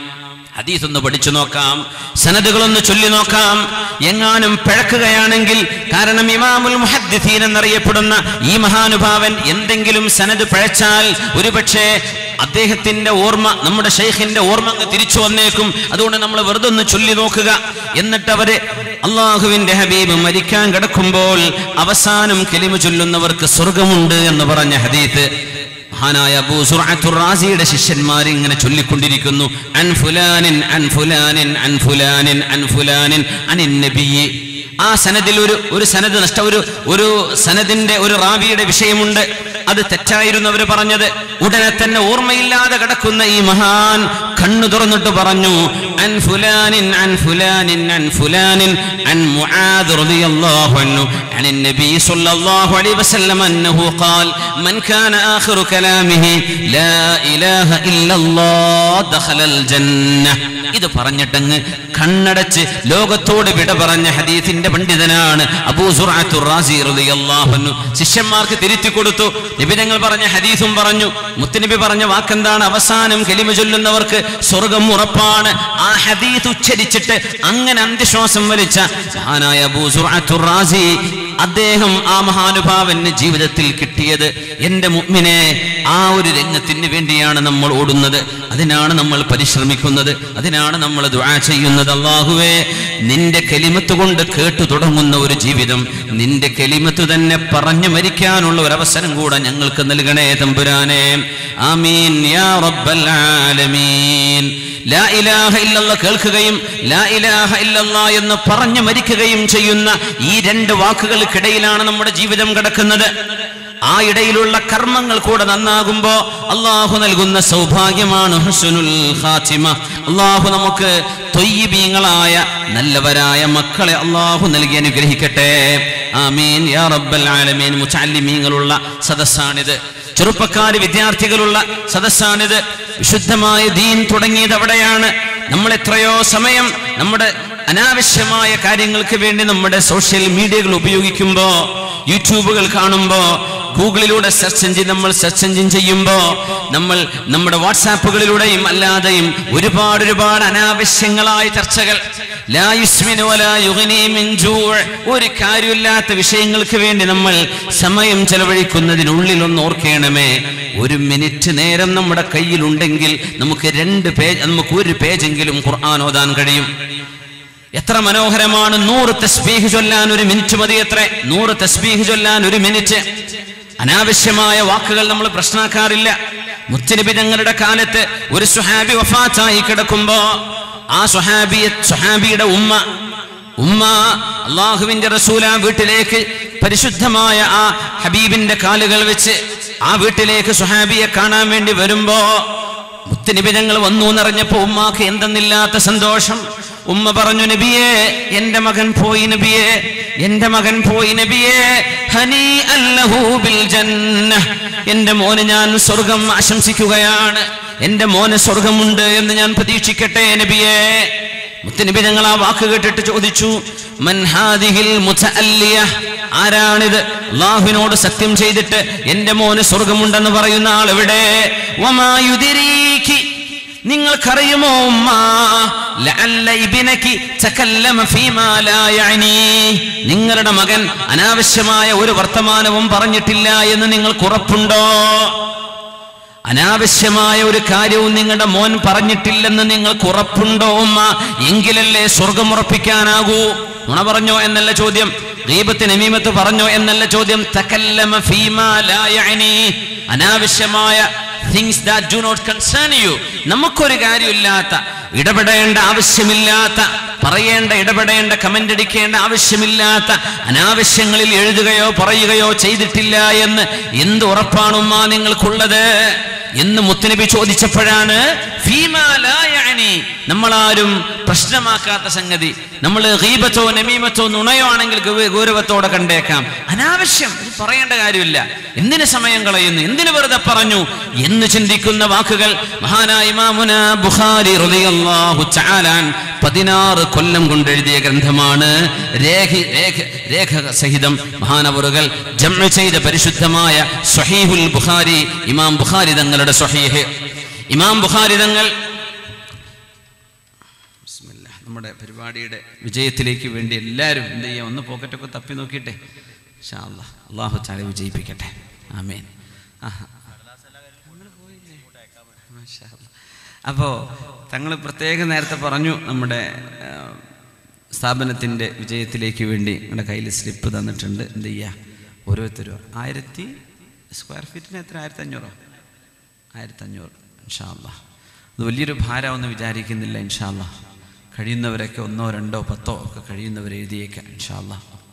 ഹദീസ് ഒന്ന് പഠിച്ചു നോക്കാം സനദുകളൊന്ന് ചൊല്ലി നോക്കാം എങ്ങാനും പിഴക്കുകയാണെങ്കിൽ കാരണം ഇമാമുൽ മുഹദ്ദിസീൻ എന്നറിയപ്പെടുന്ന ഈ മഹാനുഭാവൻ എന്തെങ്കിലും സനദ് പിഴച്ചാൽ ഒരുപക്ഷെ അദ്ദേഹത്തിന്റെ ഓർമ്മ നമ്മുടെ ഷെയ്ഖിന്റെ ഓർമ്മ അങ്ങ് തിരിച്ചു വന്നേക്കും അതുകൊണ്ട് നമ്മൾ വെറുതെ ഒന്ന് ചൊല്ലി നോക്കുക എന്നിട്ട് അവര് അള്ളാഹുവിന്റെ ഹബീബ് മരിക്കാൻ കിടക്കുമ്പോൾ അവസാനം കെലിമ ചൊല്ലുന്നവർക്ക് സ്വർഗമുണ്ട് എന്ന് പറഞ്ഞ ഹദീത്ത് മഹാനായ അബൂ സുർഅത്തുർ റാസിയുടെ ശിഷ്യന്മാർ ഇങ്ങനെ ചൊല്ലിക്കൊണ്ടിരിക്കുന്നു അൻ ഫുലാനിൻ അൻ ഫുലാനിൻ അൻ ഫുലാനിൻ അൻ ഫുലാനിൻ അനിൻ നബിയ്യി ആ സനദിൽ ഒരു ഒരു സനദ് നഷ്ട ഒരു ഒരു സനദിന്റെ ഒരു റാവിയുടെ വിഷയമുണ്ട് അത് തെറ്റായിരുന്നു അവർ പറഞ്ഞത് ഉടനെ തന്നെ ഓർമ്മയില്ലാതെ കിടക്കുന്ന ഈ മഹാൻ കണ്ണു തുറന്നിട്ട് പറഞ്ഞു അൻ ഫുലാനിൻ അൻ ഫുലാനിൻ അൻ ഫുലാനിൻ അൻ മുആദ് റളിയല്ലാഹു അൻഹു عن النبي صلى الله عليه وسلم أنه قال من كان آخر كلامه لا إله إلا الله دخل الجنة ഇത് പറഞ്ഞിട്ടങ്ങ് കണ്ണടച്ച് ലോകത്തോട് വിട പറഞ്ഞ ഹദീസിന്റെ പണ്ഡിതനാണ് അബൂ സുറാത്തു റാസി റളിയല്ലാഹു അൻഹു ശിഷ്യന്മാർക്ക് തിരുത്തി കൊടുത്തു നിബിധങ്ങൾ പറഞ്ഞ ഹദീസും പറഞ്ഞു മുത്തനബി പറഞ്ഞ വാക്കെന്താണ് അവസാനം കെലിമ ചൊല്ലുന്നവർക്ക് സ്വർഗം ഉറപ്പാണ് ആ ഹദീസ് ഉച്ചരിച്ചിട്ട് അങ്ങനെ അന്ത്യശ്വാസം വലിച്ച മഹാനായ അബൂ സുറാത്തു റാസി അദ്ദേഹം ആ മഹാനുഭാവന് ജീവിതത്തിൽ കിട്ടിയത് എന്റെ മുഅ്മിനെ ആ ഒരു രംഗത്തിന് വേണ്ടിയാണ് നമ്മൾ ഓടുന്നത് അതിനാണ് നമ്മൾ പരിശ്രമിക്കുന്നത് അതിനാണ് നമ്മൾ ദുആ ചെയ്യുന്നത് അള്ളാഹുവേ നിന്റെ കെലിമത്ത് കൊണ്ട് കേട്ടു തുടങ്ങുന്ന ഒരു ജീവിതം നിന്റെ കെലിമത്ത് തന്നെ പറഞ്ഞു മരിക്കാനുള്ള ഒരു അവസരം കൂടെ ഞങ്ങൾക്ക് നൽകണേ തമ്പുരാനെ ആമീൻ യാ റബ്ബൽ ആലമീൻ ലാ ഇലാഹ ഇല്ലല്ല കേൾക്കുകയും ലാ ഇലാഹ ഇല്ലല്ല എന്ന് പറഞ്ഞു മരിക്കുകയും ചെയ്യുന്ന ഈ രണ്ട് വാക്കുകൾക്കിടയിലാണ് നമ്മുടെ ജീവിതം കിടക്കുന്നത് ആ ഇടയിലുള്ള കർമ്മങ്ങൾ കൂടെ നന്നാകുമ്പോ അള്ളാഹു നൽകുന്ന സൗഭാഗ്യമാണ് ഹുസ്നുൽ ഖാത്തിമ അള്ളാഹു നമുക്ക് തൊയ്യബീങ്ങളായ നല്ലവരായ മക്കളെ അള്ളാഹു നൽകി അനുഗ്രഹിക്കട്ടെ ആമീൻ യാ റബ്ബൽ ആലമീൻ മുച്ചാലിമീങ്ങളുള്ള സദസ്സാണിത് ചെറുപ്പക്കാര് വിദ്യാർത്ഥികളുള്ള സദസ്സാണിത് വിശുദ്ധമായ ദീൻ തുടങ്ങിയത് അവിടെയാണ് നമ്മൾ എത്രയോ സമയം നമ്മുടെ അനാവശ്യമായ കാര്യങ്ങൾക്ക് വേണ്ടി നമ്മുടെ സോഷ്യൽ മീഡിയകൾ ഉപയോഗിക്കുമ്പോ യൂട്യൂബുകൾ കാണുമ്പോ ഗൂഗിളിലൂടെ സെർച്ച് എഞ്ചിൻ നമ്മൾ സെർച്ച് എഞ്ചിൻ ചെയ്യുമ്പോ നമ്മൾ നമ്മുടെ വാട്സാപ്പുകളിലൂടെയും അല്ലാതെയും ഒരുപാട് ഒരുപാട് അനാവശ്യങ്ങളായ ചർച്ചകൾ ലാ യുസ്മിനു വലാ യുഗ്നി മിൻ ജൂഅ്. ഒരു കാര്യമില്ലാത്ത വിഷയങ്ങൾക്ക് വേണ്ടി നമ്മൾ സമയം ചെലവഴിക്കുന്നതിനുള്ളിൽ ഒന്ന് ഓർക്കണമേ ഒരു മിനിറ്റ് നേരം നമ്മുടെ കയ്യിലുണ്ടെങ്കിൽ നമുക്ക് രണ്ട് പേജ് നമുക്ക് ഒരു പേജെങ്കിലും ഖുർആൻ ഓതാൻ കഴിയും എത്ര മനോഹരമാണ് നൂറ് തസ്ബീഹ് ചൊല്ലാൻ ഒരു മിനിറ്റ് മതി എത്ര നൂറ് തസ്ബീഹ് ചൊല്ലാൻ ഒരു മിനിറ്റ് അനാവശ്യമായ വാക്കുകൾ നമ്മൾ പ്രശ്നമാക്കാറില്ല മുത്തനബി തങ്ങളുടെ കാലത്ത് ഒരു സുഹാബി വഫാത്തായി കിടക്കുമ്പോ ആ സുഹാബിയെ സുഹാബിയുടെ ഉമ്മ ഉമ്മ അള്ളാഹുവിന്റെ റസൂല വീട്ടിലേക്ക് പരിശുദ്ധമായ ആ ഹബീബിന്റെ കാലുകൾ വെച്ച് ആ വീട്ടിലേക്ക് സുഹാബിയെ കാണാൻ വേണ്ടി വരുമ്പോ മുത്തുനിബിതങ്ങൾ വന്നു എന്നറിഞ്ഞപ്പോ ഉമ്മാക്ക് എന്തെന്നില്ലാത്ത സന്തോഷം ഉമ്മ പറഞ്ഞു നബിയെ എന്റെ മകൻ പോയി നബിയെ എന്റെ മകൻ പോയി നബിയെ ഹനി അല്ലഹു ബിൽ ജന്ന എന്റെ മോന് ഞാൻ സ്വർഗം ആശംസിക്കുകയാണ് എന്റെ മോന് സ്വർഗമുണ്ട് എന്ന് ഞാൻ പ്രതീക്ഷിക്കട്ടെ നബിയെ മുത്തനബി ഞങ്ങൾ ആ വാക്ക് കേട്ടിട്ട് ചോദിച്ചു മൻ ഹാദിഹിൽ മുതഅല്ലിയ ആരാണിത് അള്ളാഹുവിനോട് സത്യം ചെയ്തിട്ട് എന്റെ മോന് സ്വർഗമുണ്ടെന്ന് പറയുന്ന ആൾ എവിടെ വമാ യുദിരീകി നിങ്ങൾക്കറിയുമോ ഉമ്മ ലഅല്ല ഇബ്നകി തകല്ലമ ഫീമാ ലാ യഅനി നിങ്ങളുടെ മകൻ അനാവശ്യമായ ഒരു വർത്തമാനവും പറഞ്ഞിട്ടില്ല എന്ന് നിങ്ങൾക്ക് ഉറപ്പുണ്ടോ അനാവശ്യമായ ഒരു കാര്യവും നിങ്ങളുടെ മോൻ പറഞ്ഞിട്ടില്ലെന്ന് നിങ്ങൾക്ക് ഉറപ്പുണ്ടോ ഉമ്മ എങ്കിലല്ലേ സ്വർഗം ഉറപ്പിക്കാനാകൂ നുണ പറഞ്ഞോ എന്നല്ല ചോദ്യം ദീപത്തിന് നമീമത്ത് പറഞ്ഞോ എന്നല്ല ചോദ്യം തകല്ലമ ഫീമാ ലാ യഅനി അനാവശ്യമായ things that do not concern you നമുക്കൊരു കാര്യമില്ലാത്ത ഇടപെടേണ്ട ആവശ്യമില്ലാത്ത പറയേണ്ട ഇടപെടേണ്ട കമന്റ് അടിക്കേണ്ട ആവശ്യമില്ലാത്ത അനാവശ്യങ്ങളിൽ എഴുതുകയോ പറയുകയോ ചെയ്തിട്ടില്ല എന്ന് എന്ത് ഉറപ്പാണുമ്മ നിങ്ങൾക്കുള്ളത് എന്ന് മുത്തനബി ചോദിച്ചപ്പോഴാണ് ഫീമാ ലാ യഅനി നമ്മളാരും പ്രശ്നമാക്കാത്ത സംഗതി നമ്മൾ ഗീബത്തോ നമീമത്തോ നുണയോ ആണെങ്കിൽ ഗൗ- ഗൗരവത്തോടെ കണ്ടേക്കാം അനാവശ്യം ഇത് പറയേണ്ട കാര്യമില്ല എന്തിന് സമയം കളയുന്നു എന്തിന് വെറുതെ പറഞ്ഞു എന്ന് ചിന്തിക്കുന്ന വാക്കുകൾ മഹാനായ ഇമാമുന ബുഖാരി റളിയല്ലാഹു തആലാൻ പതിനാറ് കൊല്ലം കൊണ്ട് എഴുതിയ ഗ്രന്ഥമാണ് രേഖ രേഖ രേഖ സഹിതം മഹാനവറുകൾ ജമ്മ ചെയ്ത പരിശുദ്ധമായ സ്വഹീഹുൽ ബുഖാരി ഇമാം ബുഖാരി തങ്ങളുടെ സ്വഹീഹ് ഇമാം ബുഖാരി തങ്ങൾ ബിസ്മില്ലാ. നമ്മുടെ പരിപാടിയുടെ വിജയത്തിലേക്ക് വേണ്ടി എല്ലാവരും എന്ത് ചെയ്യാം ഒന്ന് പോക്കറ്റൊക്കെ തപ്പി നോക്കിയിട്ടെ ഇൻഷാ അല്ലാ. അള്ളാഹു ചാല വിജയിപ്പിക്കട്ടെ ആമേൻ ആഹാ. നിങ്ങള് പോയില്ലേ? മാഷാ അല്ലാ. അപ്പോ തങ്ങൾ പ്രത്യേകം നേരത്തെ പറഞ്ഞു നമ്മുടെ ആ, സ്ഥാപനത്തിൻ്റെ വിജയത്തിലേക്ക് വേണ്ടി നിങ്ങളുടെ കയ്യിൽ സ്ലിപ്പ് തന്നിട്ടുണ്ട് എന്ത് ചെയ്യുക ഓരോരുത്തരും ആയിരത്തി സ്ക്വയർ ഫീറ്റിന് എത്ര ആയിരത്തി അഞ്ഞൂറോ ആയിരത്തഞ്ഞൂറ് ഇൻഷാല്ല അത് വലിയൊരു ഭാരമൊന്നും വിചാരിക്കുന്നില്ല ഇൻഷാല്ല കഴിയുന്നവരൊക്കെ ഒന്നോ രണ്ടോ പത്തോ ഒക്കെ കഴിയുന്നവർ എഴുതിയേക്കാം ഇൻഷാല്ല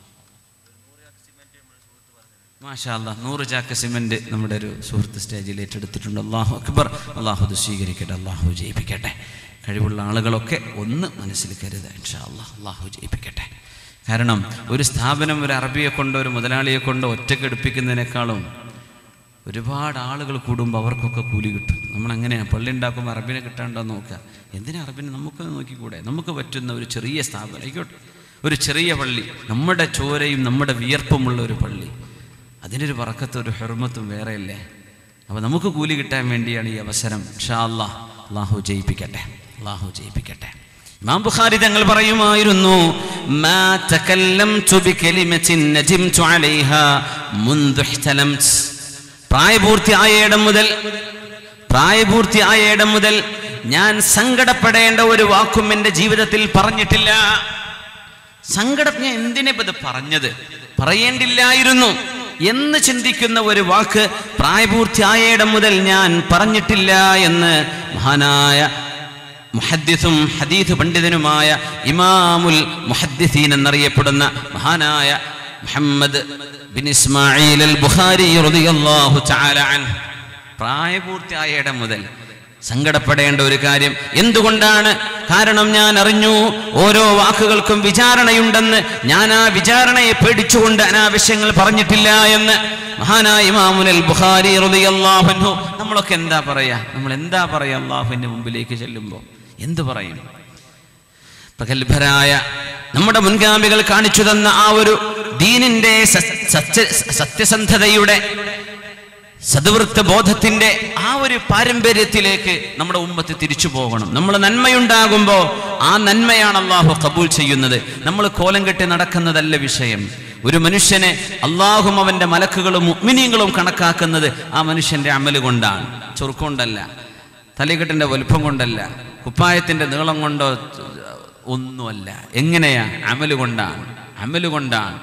മാഷാല്ല നൂറ് ചാക്ക് സിമെന്റ് നമ്മുടെ ഒരു സുഹൃത്ത് സ്റ്റേജിൽ ഏറ്റെടുത്തിട്ടുണ്ട് അള്ളാഹു അക്ബർ അള്ളാഹു അത് സ്വീകരിക്കട്ടെ അള്ളാഹു ജയിപ്പിക്കട്ടെ കഴിവുള്ള ആളുകളൊക്കെ ഒന്ന് മനസ്സിൽ കരുതുക ഇൻഷാ അള്ളാഹ് അള്ളാഹു ജയിപ്പിക്കട്ടെ കാരണം ഒരു സ്ഥാപനം ഒരു അറബിയെ കൊണ്ടോ ഒരു മുതലാളിയെ കൊണ്ടോ ഒറ്റയ്ക്ക് എടുപ്പിക്കുന്നതിനേക്കാളും ഒരുപാട് ആളുകൾ കൂടുമ്പോൾ അവർക്കൊക്കെ കൂലി കിട്ടും നമ്മൾ അങ്ങനെയാണ് പള്ളി ഉണ്ടാക്കുമ്പോൾ അറബിനെ കിട്ടാണ്ടോ നോക്കുക എന്തിനാ അറബിനെ നമുക്ക് നോക്കിക്കൂടെ നമുക്ക് പറ്റുന്ന ഒരു ചെറിയ സ്ഥാപനം ആയിക്കോട്ടെ ഒരു ചെറിയ പള്ളി നമ്മുടെ ചോരയും നമ്മുടെ വിയർപ്പുമുള്ള ഒരു പള്ളി അതിനൊരു പറക്കത്തും ഒരു ഹെർമത്തും വേറെയല്ലേ അപ്പോൾ നമുക്ക് കൂലി കിട്ടാൻ വേണ്ടിയാണ് ഈ അവസരം ഷാ അള്ളാഹ് അള്ളാഹു ജയിപ്പിക്കട്ടെ അള്ളാഹു ജയിപ്പിക്കട്ടെ ഇമാം ബുഖാരി തങ്ങൾ പറയുമായിരുന്നു മാ തകല്ലംതു ബികലിമത്തിൻ നജിംതു അലൈഹാ മുൻദു ഇഹ്തലംത് പ്രായപൂർത്തിയായ ഇടം മുതൽ പ്രായപൂർത്തിയായ ഇടം മുതൽ ഞാൻ സങ്കടപ്പെടേണ്ട ഒരു വാക്കും എൻ്റെ ജീവിതത്തിൽ പറഞ്ഞിട്ടില്ല സങ്കടം ഞാൻ എന്തിനെ ഇപ്പൊ ഇത് പറഞ്ഞത് പറയേണ്ടില്ലായിരുന്നു എന്ന് ചിന്തിക്കുന്ന ഒരു വാക്ക് പ്രായപൂർത്തിയായ ഇടം മുതൽ ഞാൻ പറഞ്ഞിട്ടില്ല എന്ന് മഹാനായ മുഹദ്ദിസും ഹദീസ് പണ്ഡിതനുമായ ഇമാമുൽ മുഹദ്ദിസീൻ എന്നറിയപ്പെടുന്ന മഹാനായ Muhammad bin Ismail al Bukhari റളിയല്ലാഹു തആല അൻഹു പ്രായപൂർത്തിയായ ഇടം മുതൽ സങ്കടപ്പെടേണ്ട ഒരു കാര്യം എന്തുകൊണ്ടാണ് കാരണം ഞാൻ അറിഞ്ഞു ഓരോ വാക്കുകൾക്കും വിചാരണയുണ്ടെന്ന് ഞാൻ ആ വിചാരണയെ പേടിച്ചുകൊണ്ട് അനാവശ്യങ്ങൾ പറഞ്ഞിട്ടില്ല എന്ന് മഹാനായ ഇമാമുൽ ബുഖാരി റളിയല്ലാഹു അൻഹു നമ്മളൊക്കെ എന്താ പറയാ നമ്മൾ എന്താ പറയാ അള്ളാഹുവിന്റെ മുമ്പിലേക്ക് ചെല്ലുമ്പോൾ എന്ത് പറയും പ്രഗത്ഭരായ നമ്മുടെ മുൻഗാമികൾ കാണിച്ചു തന്ന ആ ഒരു ദീനിന്റെ സ- സത്യ സത്യസന്ധതയുടെ സദ്വൃത്ത ബോധത്തിന്റെ ആ ഒരു പാരമ്പര്യത്തിലേക്ക് നമ്മുടെ ഉമ്മത്ത് തിരിച്ചു പോകണം നമ്മൾ നന്മയുണ്ടാകുമ്പോൾ ആ നന്മയാണ് അള്ളാഹു കബൂൽ ചെയ്യുന്നത് നമ്മൾ കോലം കെട്ടി നടക്കുന്നതല്ല വിഷയം ഒരു മനുഷ്യനെ അള്ളാഹും അവന്റെ മലക്കുകളും മുഗ്മിനീങ്ങളും കണക്കാക്കുന്നത് ആ മനുഷ്യന്റെ അമല് കൊണ്ടാണ് ചുരുക്കൊണ്ടല്ല തലകെട്ടിന്റെ വലുപ്പം കൊണ്ടല്ല കുപ്പായത്തിന്റെ നീളം കൊണ്ടോ ഒന്നുമല്ല എങ്ങനെയാ അമല് കൊണ്ടാണ് അമല് കൊണ്ടാണ്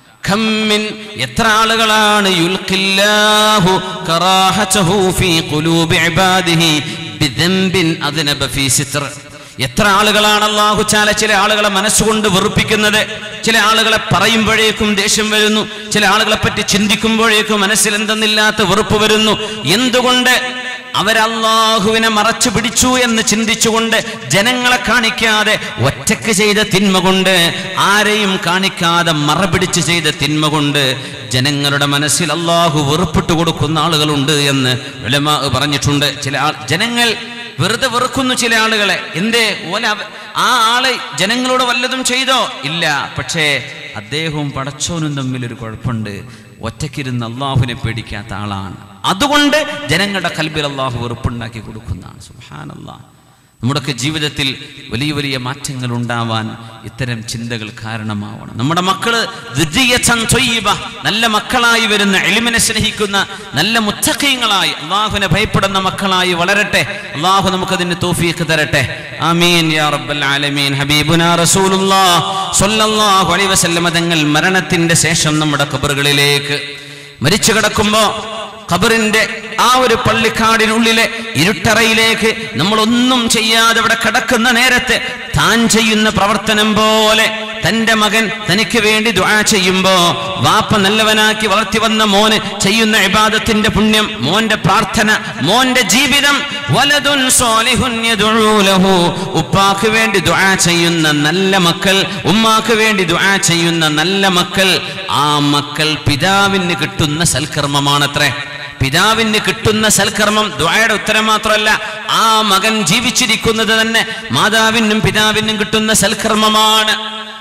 ഖമ്മിൻ എത്ര ആളുകളാണ് യുൽഖില്ലാഹു കറാഹതഹു ഫീ ഖുലൂബി ഇബാദിഹി ബിദംബിൻ അദ്നബ ഫീ സിത്ർ എത്ര ആളുകളാണ് അള്ളാഹു ചാല ചില ആളുകളെ മനസ്സുകൊണ്ട് വെറുപ്പിക്കുന്നത് ചില ആളുകളെ പറയുമ്പോഴേക്കും ദേഷ്യം വരുന്നു ചില ആളുകളെ പറ്റി ചിന്തിക്കുമ്പോഴേക്കും മനസ്സിൽ എന്തെന്നില്ലാത്ത വെറുപ്പ് വരുന്നു എന്തുകൊണ്ട് അവരല്ലാഹുവിനെ മറച്ചു പിടിച്ചു എന്ന് ചിന്തിച്ചുകൊണ്ട് ജനങ്ങളെ കാണിക്കാതെ ഒറ്റക്ക് ചെയ്ത തിന്മ കൊണ്ട് ആരെയും കാണിക്കാതെ മറപിടിച്ച് ചെയ്ത തിന്മ കൊണ്ട് ജനങ്ങളുടെ മനസ്സിൽ അള്ളാഹു വെറുപ്പിട്ട് കൊടുക്കുന്ന ആളുകളുണ്ട് എന്ന് ഉലമാ പറഞ്ഞിട്ടുണ്ട് ചില ആൾ ജനങ്ങൾ വെറുതെ വെറുക്കുന്നു ചില ആളുകളെ എന്തേ ഓല അവ- ആ ആള് ജനങ്ങളോട് വല്ലതും ചെയ്തോ ഇല്ല പക്ഷേ അദ്ദേഹവും പടച്ചോനും തമ്മിൽ ഒരു കുഴപ്പമുണ്ട് ഒറ്റയ്ക്കിരുന്ന് അള്ളാഹുവിനെ പേടിക്കാത്ത ആളാണ് അതുകൊണ്ട് ജനങ്ങളുടെ കൽബിൽ അള്ളാഹു വെറുപ്പുണ്ടാക്കി കൊടുക്കുന്നതാണ് സുഹാനല്ലാഹ് നമ്മുടെയൊക്കെ ജീവിതത്തിൽ വലിയ വലിയ മാറ്റങ്ങൾ ഉണ്ടാവാൻ ഇത്തരം ചിന്തകൾ കാരണമാവണം നമ്മുടെ മക്കള് ദുര്രിയത്തൻ ത്വയ്യിബ, നല്ല മക്കളായി വരുന്ന എളിമിനെ സ്നേഹിക്കുന്ന നല്ല മുത്തക്കീങ്ങളായി അള്ളാഹുവിനെ ഭയപ്പെടുന്ന മക്കളായി വളരട്ടെ അള്ളാഹു നമുക്കതിന് തോഫീക്ക് തരട്ടെ ആമീൻ യാ റബ്ബൽ ആലമീൻ ഹബീബുനാ റസൂലുള്ളാഹ് സ്വല്ലല്ലാഹു അലൈഹി വസല്ലമ തങ്ങൾ മരണത്തിന്റെ ശേഷം നമ്മുടെ ഖബറുകളിലേക്ക് മരിച്ചു കിടക്കുമ്പോ ഖബറിന്റെ ആ ഒരു പള്ളിക്കാടിനുള്ളിലെ ഇരുട്ടറയിലേക്ക് നമ്മൾ ഒന്നും ചെയ്യാതെ അവിടെ കിടക്കുന്ന നേരത്തെ താൻ ചെയ്യുന്ന പ്രവർത്തനം പോലെ തന്റെ മകൻ തനിക്ക് വേണ്ടി ദുആ ചെയ്യുമ്പോ വാപ്പ നല്ലവനാക്കി വളർത്തി വന്ന മോന് ചെയ്യുന്ന ഇബാദത്തിന്റെ പുണ്യം മോന്റെ പ്രാർത്ഥന മോന്റെ ജീവിതം വലതുൻ സ്വാലിഹുൻ യദ്ഉ ലഹു ഉപ്പാക്ക് വേണ്ടി ദുആ ചെയ്യുന്ന നല്ല മക്കൾ ഉമ്മാക്ക് വേണ്ടി ദുആ ചെയ്യുന്ന നല്ല മക്കൾ ആ മക്കൾ പിതാവിന് കിട്ടുന്ന സൽക്കർമ്മമാണത്രേ പിതാവിന് കിട്ടുന്ന സൽക്കർമ്മം ദ്വായുടെ ഉത്തരം മാത്രമല്ല ആ മകൻ ജീവിച്ചിരിക്കുന്നത് തന്നെ മാതാവിനും പിതാവിനും കിട്ടുന്ന സൽക്കർമ്മമാണ്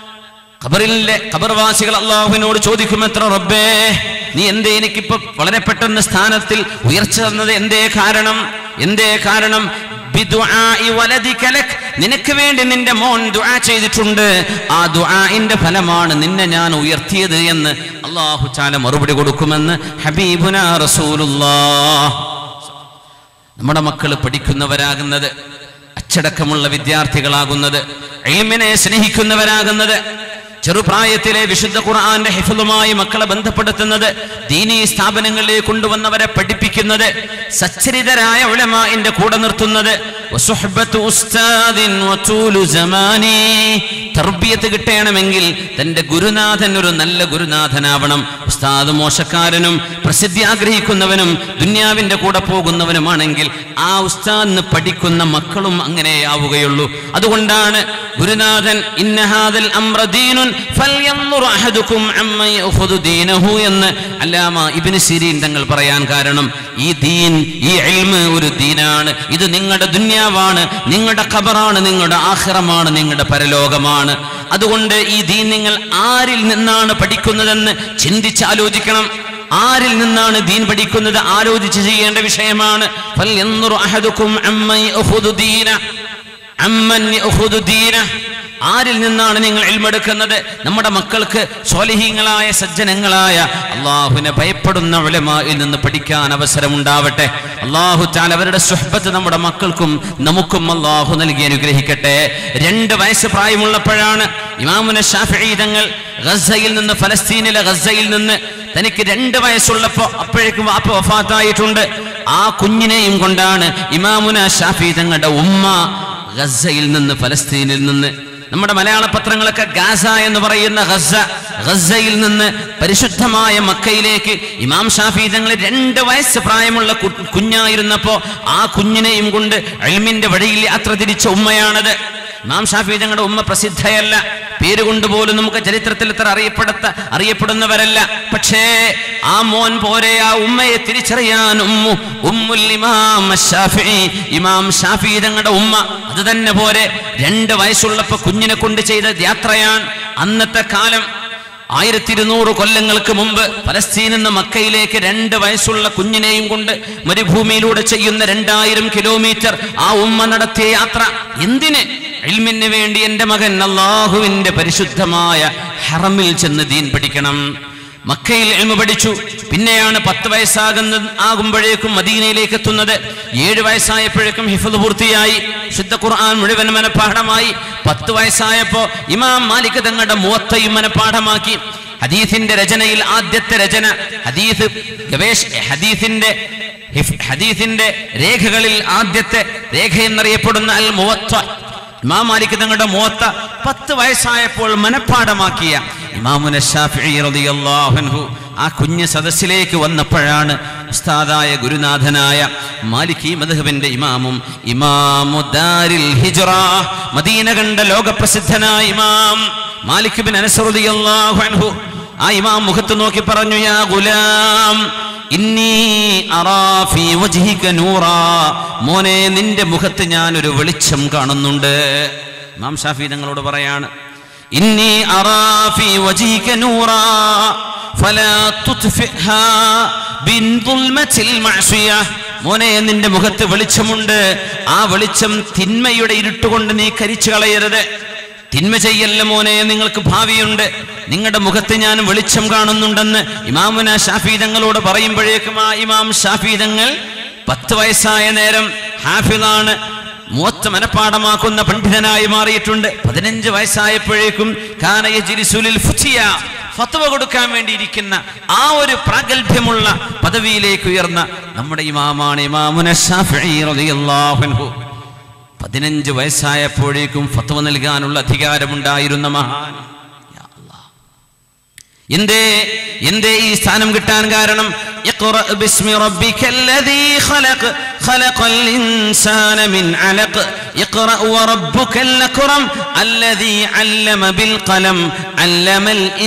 ഖബറിലെ ഖബർവാസികൾ അള്ളാഹുവിനോട് ചോദിക്കും എത്ര റബ്ബേ നീ എന്തേ എനിക്കിപ്പോ വളരെ പെട്ടെന്ന് സ്ഥാനത്തിൽ ഉയർച്ച തന്നത് എന്തേ കാരണം എന്തേ കാരണം ബിദുആഇ വലദിക ലക്. നിനക്ക് വേണ്ടി നിന്റെ മോൻ ദുആ ചെയ്തിട്ടുണ്ട് ആ ദുആഇന്റെ ഫലമാണ് നിന്നെ ഞാൻ ഉയർത്തിയത് എന്ന് അള്ളാഹു ചാല മറുപടി കൊടുക്കുമെന്ന് ഹബീബുന റസൂലുള്ളാഹ് നമ്മുടെ മക്കൾ പഠിക്കുന്നവരാകുന്നത് അച്ചടക്കമുള്ള വിദ്യാർത്ഥികളാകുന്നത് എൽമിനെ സ്നേഹിക്കുന്നവരാകുന്നത് ചെറുപ്രായത്തിലെ വിശുദ്ധ ഖുർആന്റെ ഹിഫലുമായി മക്കളെ ബന്ധപ്പെടുത്തുന്നത് ദീനീ സ്ഥാപനങ്ങളിലേക്ക് കൊണ്ടുവന്നവരെ പഠിപ്പിക്കുന്നത് സച്ചരിതരായ ഉലമാന്റെ കൂടെ നിർത്തുന്നത് വസുഹ്ബത്തു ഉസ്താദിൻ വതൂലു സമാനി. തർബിയത്ത് കിട്ടണമെങ്കിൽ തന്റെ ഗുരുനാഥൻ ഒരു നല്ല ഗുരുനാഥനാവണം ഉസ്താദ് മോശക്കാരനും പ്രസിദ്ധി ആഗ്രഹിക്കുന്നവനും ദുന്യാവിന്റെ കൂടെ പോകുന്നവനുമാണെങ്കിൽ ആ ഉസ്താദിന് പഠിക്കുന്ന മക്കളും അങ്ങനെയാവുകയുള്ളൂ അതുകൊണ്ടാണ് ഗുരുനാഥൻ ഇന്നഹാദൽ അംറ ദീനുൻ ഫൽയൻദുർ അഹദുക്കും അമ്മ യഖുദു ദീനഹു എന്ന് അല്ലാമ ഇബ്നു സിരീൻ തങ്ങൾ പറയാൻ കാരണം ഈ ദീൻ ഈ ഇൽമ് ഒരു ദീനാണ് ഇത് നിങ്ങളുടെ ദുന്യാവാണ് നിങ്ങളുടെ ഖബറാണ് നിങ്ങളുടെ ആഖിറമാണ് നിങ്ങളുടെ പരലോകമാണ് അതുകൊണ്ട് ഈ ദീൻ നിങ്ങൾ ആരിൽ നിന്നാണ് പഠിക്കുന്നതെന്ന് ചിന്തിച്ച് ആലോചിക്കണം ആരിൽ നിന്നാണ് ദീൻ പഠിക്കുന്നത് ആലോചിച്ച് ചെയ്യേണ്ട വിഷയമാണ് ഫൽയൻദുർ അഹദുക്കും അമ്മ യഖുദു ദീന അമ്മൻ യഖുദു ദീന ആരിൽ നിന്നാണ് നിങ്ങൾ എൽമെടുക്കുന്നത് നമ്മുടെ മക്കൾക്ക് സ്വാലിഹീങ്ങളായ സജ്ജനങ്ങളായ അള്ളാഹുവിനെ ഭയപ്പെടുന്ന ഉലമായിൽ നിന്ന് പഠിക്കാൻ അവസരമുണ്ടാവട്ടെ അള്ളാഹു താൻ അവരുടെ സുഹബത്ത് നമ്മുടെ മക്കൾക്കും നമുക്കും അള്ളാഹു നൽകി അനുഗ്രഹിക്കട്ടെ രണ്ട് വയസ്സ് പ്രായമുള്ളപ്പോഴാണ് ഇമാമുന ഷാഫി തങ്ങൾ ഗസയിൽ നിന്ന് ഫലസ്തീനിലെ ഗസയിൽ നിന്ന് തനിക്ക് രണ്ട് വയസ്സുള്ളപ്പോ അപ്പോഴേക്കും വാപ്പ വഫാത്തായിട്ടുണ്ട് ആ കുഞ്ഞിനെയും കൊണ്ടാണ് ഇമാമുന ഷാഫി തങ്ങളുടെ ഉമ്മ ഗസയിൽ നിന്ന് ഫലസ്തീനിൽ നിന്ന് നമ്മുടെ മലയാള പത്രങ്ങളൊക്കെ ഗാസ എന്ന് പറയുന്ന ഗസ ഗസയിൽ നിന്ന് പരിശുദ്ധമായ മക്കയിലേക്ക് ഇമാം ഷാഫി തങ്ങൾ രണ്ട് വയസ്സ് പ്രായമുള്ള കു- കുഞ്ഞായിരുന്നപ്പോ ആ കുഞ്ഞിനെയും കൊണ്ട് അൽമിന്റെ വഴിയിൽ യാത്ര തിരിച്ച ഉമ്മയാണത് ഇമാം ഷാഫി തങ്ങളുടെ ഉമ്മ പ്രസിദ്ധയല്ല പേരുകൊണ്ട് പോലും നമുക്ക് ചരിത്രത്തിൽ ഇത്ര അറിയപ്പെടുത്ത അറിയപ്പെടുന്നവരല്ല പക്ഷേ ആ മോൻ പോരെ ആ ഉമ്മയെ തിരിച്ചറിയാൻ ഉമ്മു ഉമ്മുൽ ഇമാം ഷാഫി ഇമാം ഷാഫി തങ്ങളുടെ ഉമ്മ അത് തന്നെ പോരെ രണ്ട് വയസ്സുള്ളപ്പോ കുഞ്ഞിനെ കൊണ്ട് ചെയ്ത യാത്രയാണ് അന്നത്തെ കാലം ആയിരത്തി ഇരുന്നൂറ് കൊല്ലങ്ങൾക്ക് മുമ്പ് ഫലസ്തീനിൽ നിന്ന് മക്കയിലേക്ക് രണ്ട് വയസ്സുള്ള കുഞ്ഞിനെയും കൊണ്ട് മരുഭൂമിയിലൂടെ ചെയ്യുന്ന രണ്ടായിരം കിലോമീറ്റർ ആ ഉമ്മ നടത്തിയ യാത്ര എന്തിന് ഇൽമിന് വേണ്ടി എൻ്റെ മകൻ അള്ളാഹുവിന്റെ പരിശുദ്ധമായ ഹറമിൽ ചെന്ന് ദീൻ പഠിക്കണം മക്കയിൽ എൽമ പഠിച്ചു പിന്നെയാണ് പത്ത് വയസ്സാകുന്ന ആകുമ്പോഴേക്കും മദീനയിലേക്ക് എത്തുന്നത് ഏഴ് വയസ്സായപ്പോഴേക്കും ഹിഫദ് പൂർത്തിയായി ശുദ്ധ ഖുർആൻ മുഴുവൻ മനഃപ്പാഠമായി പത്ത് വയസ്സായപ്പോ ഇമാം മാലിക് തങ്ങളുടെ മൂവത്തയും മനഃപ്പാഠമാക്കി ഹദീസിന്റെ രചനയിൽ ആദ്യത്തെ രചന ഹദീസ് ഗവേഷ ഹദീസിന്റെ ഹിഫ്- ഹദീസിന്റെ രേഖകളിൽ ആദ്യത്തെ രേഖ എന്നറിയപ്പെടുന്ന അൽ മുവത്ത ഇമാം മാലിക് തങ്ങളുടെ മൂവത്ത പത്ത് വയസ്സായപ്പോൾ മനഃപ്പാഠമാക്കിയ ഇമാമുന ഷാഫിഈ റളിയല്ലാഹു അൻഹു ആ കുഞ്ഞ് സദസ്സിലേക്ക് വന്നപ്പോഴാണ് ഉസ്താദായ ഗുരുനാഥനായ മാലിക്കി മദ്ഹബിന്റെ ഇമാമും ഇമാമു ദാരിൽ ഹിജ്റ മദീന കണ്ട ലോകപ്രസിദ്ധനായ ഇമാം മാലിക് ബിൻ അനസ് റളിയല്ലാഹു അൻഹു ആ ഇമാം മുഖത്ത് നോക്കി പറഞ്ഞു യാ ഗുലാം ഇന്നി അറാ ഫീ വജ്ഹിക നൂറാ മോനെ നിന്റെ മുഖത്ത് ഞാൻ ഒരു വെളിച്ചം കാണുന്നുണ്ട് ഇമാം ഷാഫി തങ്ങളോട് പറയാണ് ഇന്നി അറാ ഫീ വജ്ഹിക നൂറാ ഫലാ തുത്ഫിഹാ ബിൻ ദുൽമത്തിൽ മഅസിയ മോനെ നിന്റെ മുഖത്ത് വെളിച്ചമുണ്ട് ആ വെളിച്ചം തിന്മയുടെ ഇരുട്ടുകൊണ്ട് നീ കരിച്ചു കളയരുത് തിന്മ ചെയ്യല്ല മോനെ നിങ്ങൾക്ക് ഭാവിയുണ്ട് നിങ്ങളുടെ മുഖത്ത് ഞാൻ വെളിച്ചം കാണുന്നുണ്ടെന്ന് ഇമാമുന ഷാഫീദങ്ങളോട് പറയുമ്പോഴേക്കും ആ ഇമാം ഷാഫീദങ്ങൾ പത്ത് വയസ്സായ നേരം ഹാഫിളാണ് മൂത്ത മനപ്പാടമാക്കുന്ന പണ്ഡിതനായി മാറിയിട്ടുണ്ട് പതിനഞ്ച് വയസ്സായപ്പോഴേക്കും കാനയജിരിസുലിൽ ഫുച്ചിയ ഫത്വ കൊടുക്കാൻ വേണ്ടി ഇരിക്കുന്ന ആ ഒരു പ്രാഗൽഭ്യമുള്ള പദവിയിലേക്ക് ഉയർന്ന നമ്മുടെ ഇമാമാണ് ഇമാമുന ഷാഫിഈ റളിയല്ലാഹു അൻഹു പതിനഞ്ച് വയസ്സായപ്പോഴേക്കും ഫത്വ നൽകാനുള്ള അധികാരമുണ്ടായിരുന്ന മഹാൻ യാ അല്ലാഹ്. എന്തേ എന്തേ ഈ സ്ഥാനം കിട്ടാൻ കാരണം اقرأ باسم ربك الذي خلق خلق الإنسان من علق اقرأ وربك الأكرم الذي علم بالقلم علم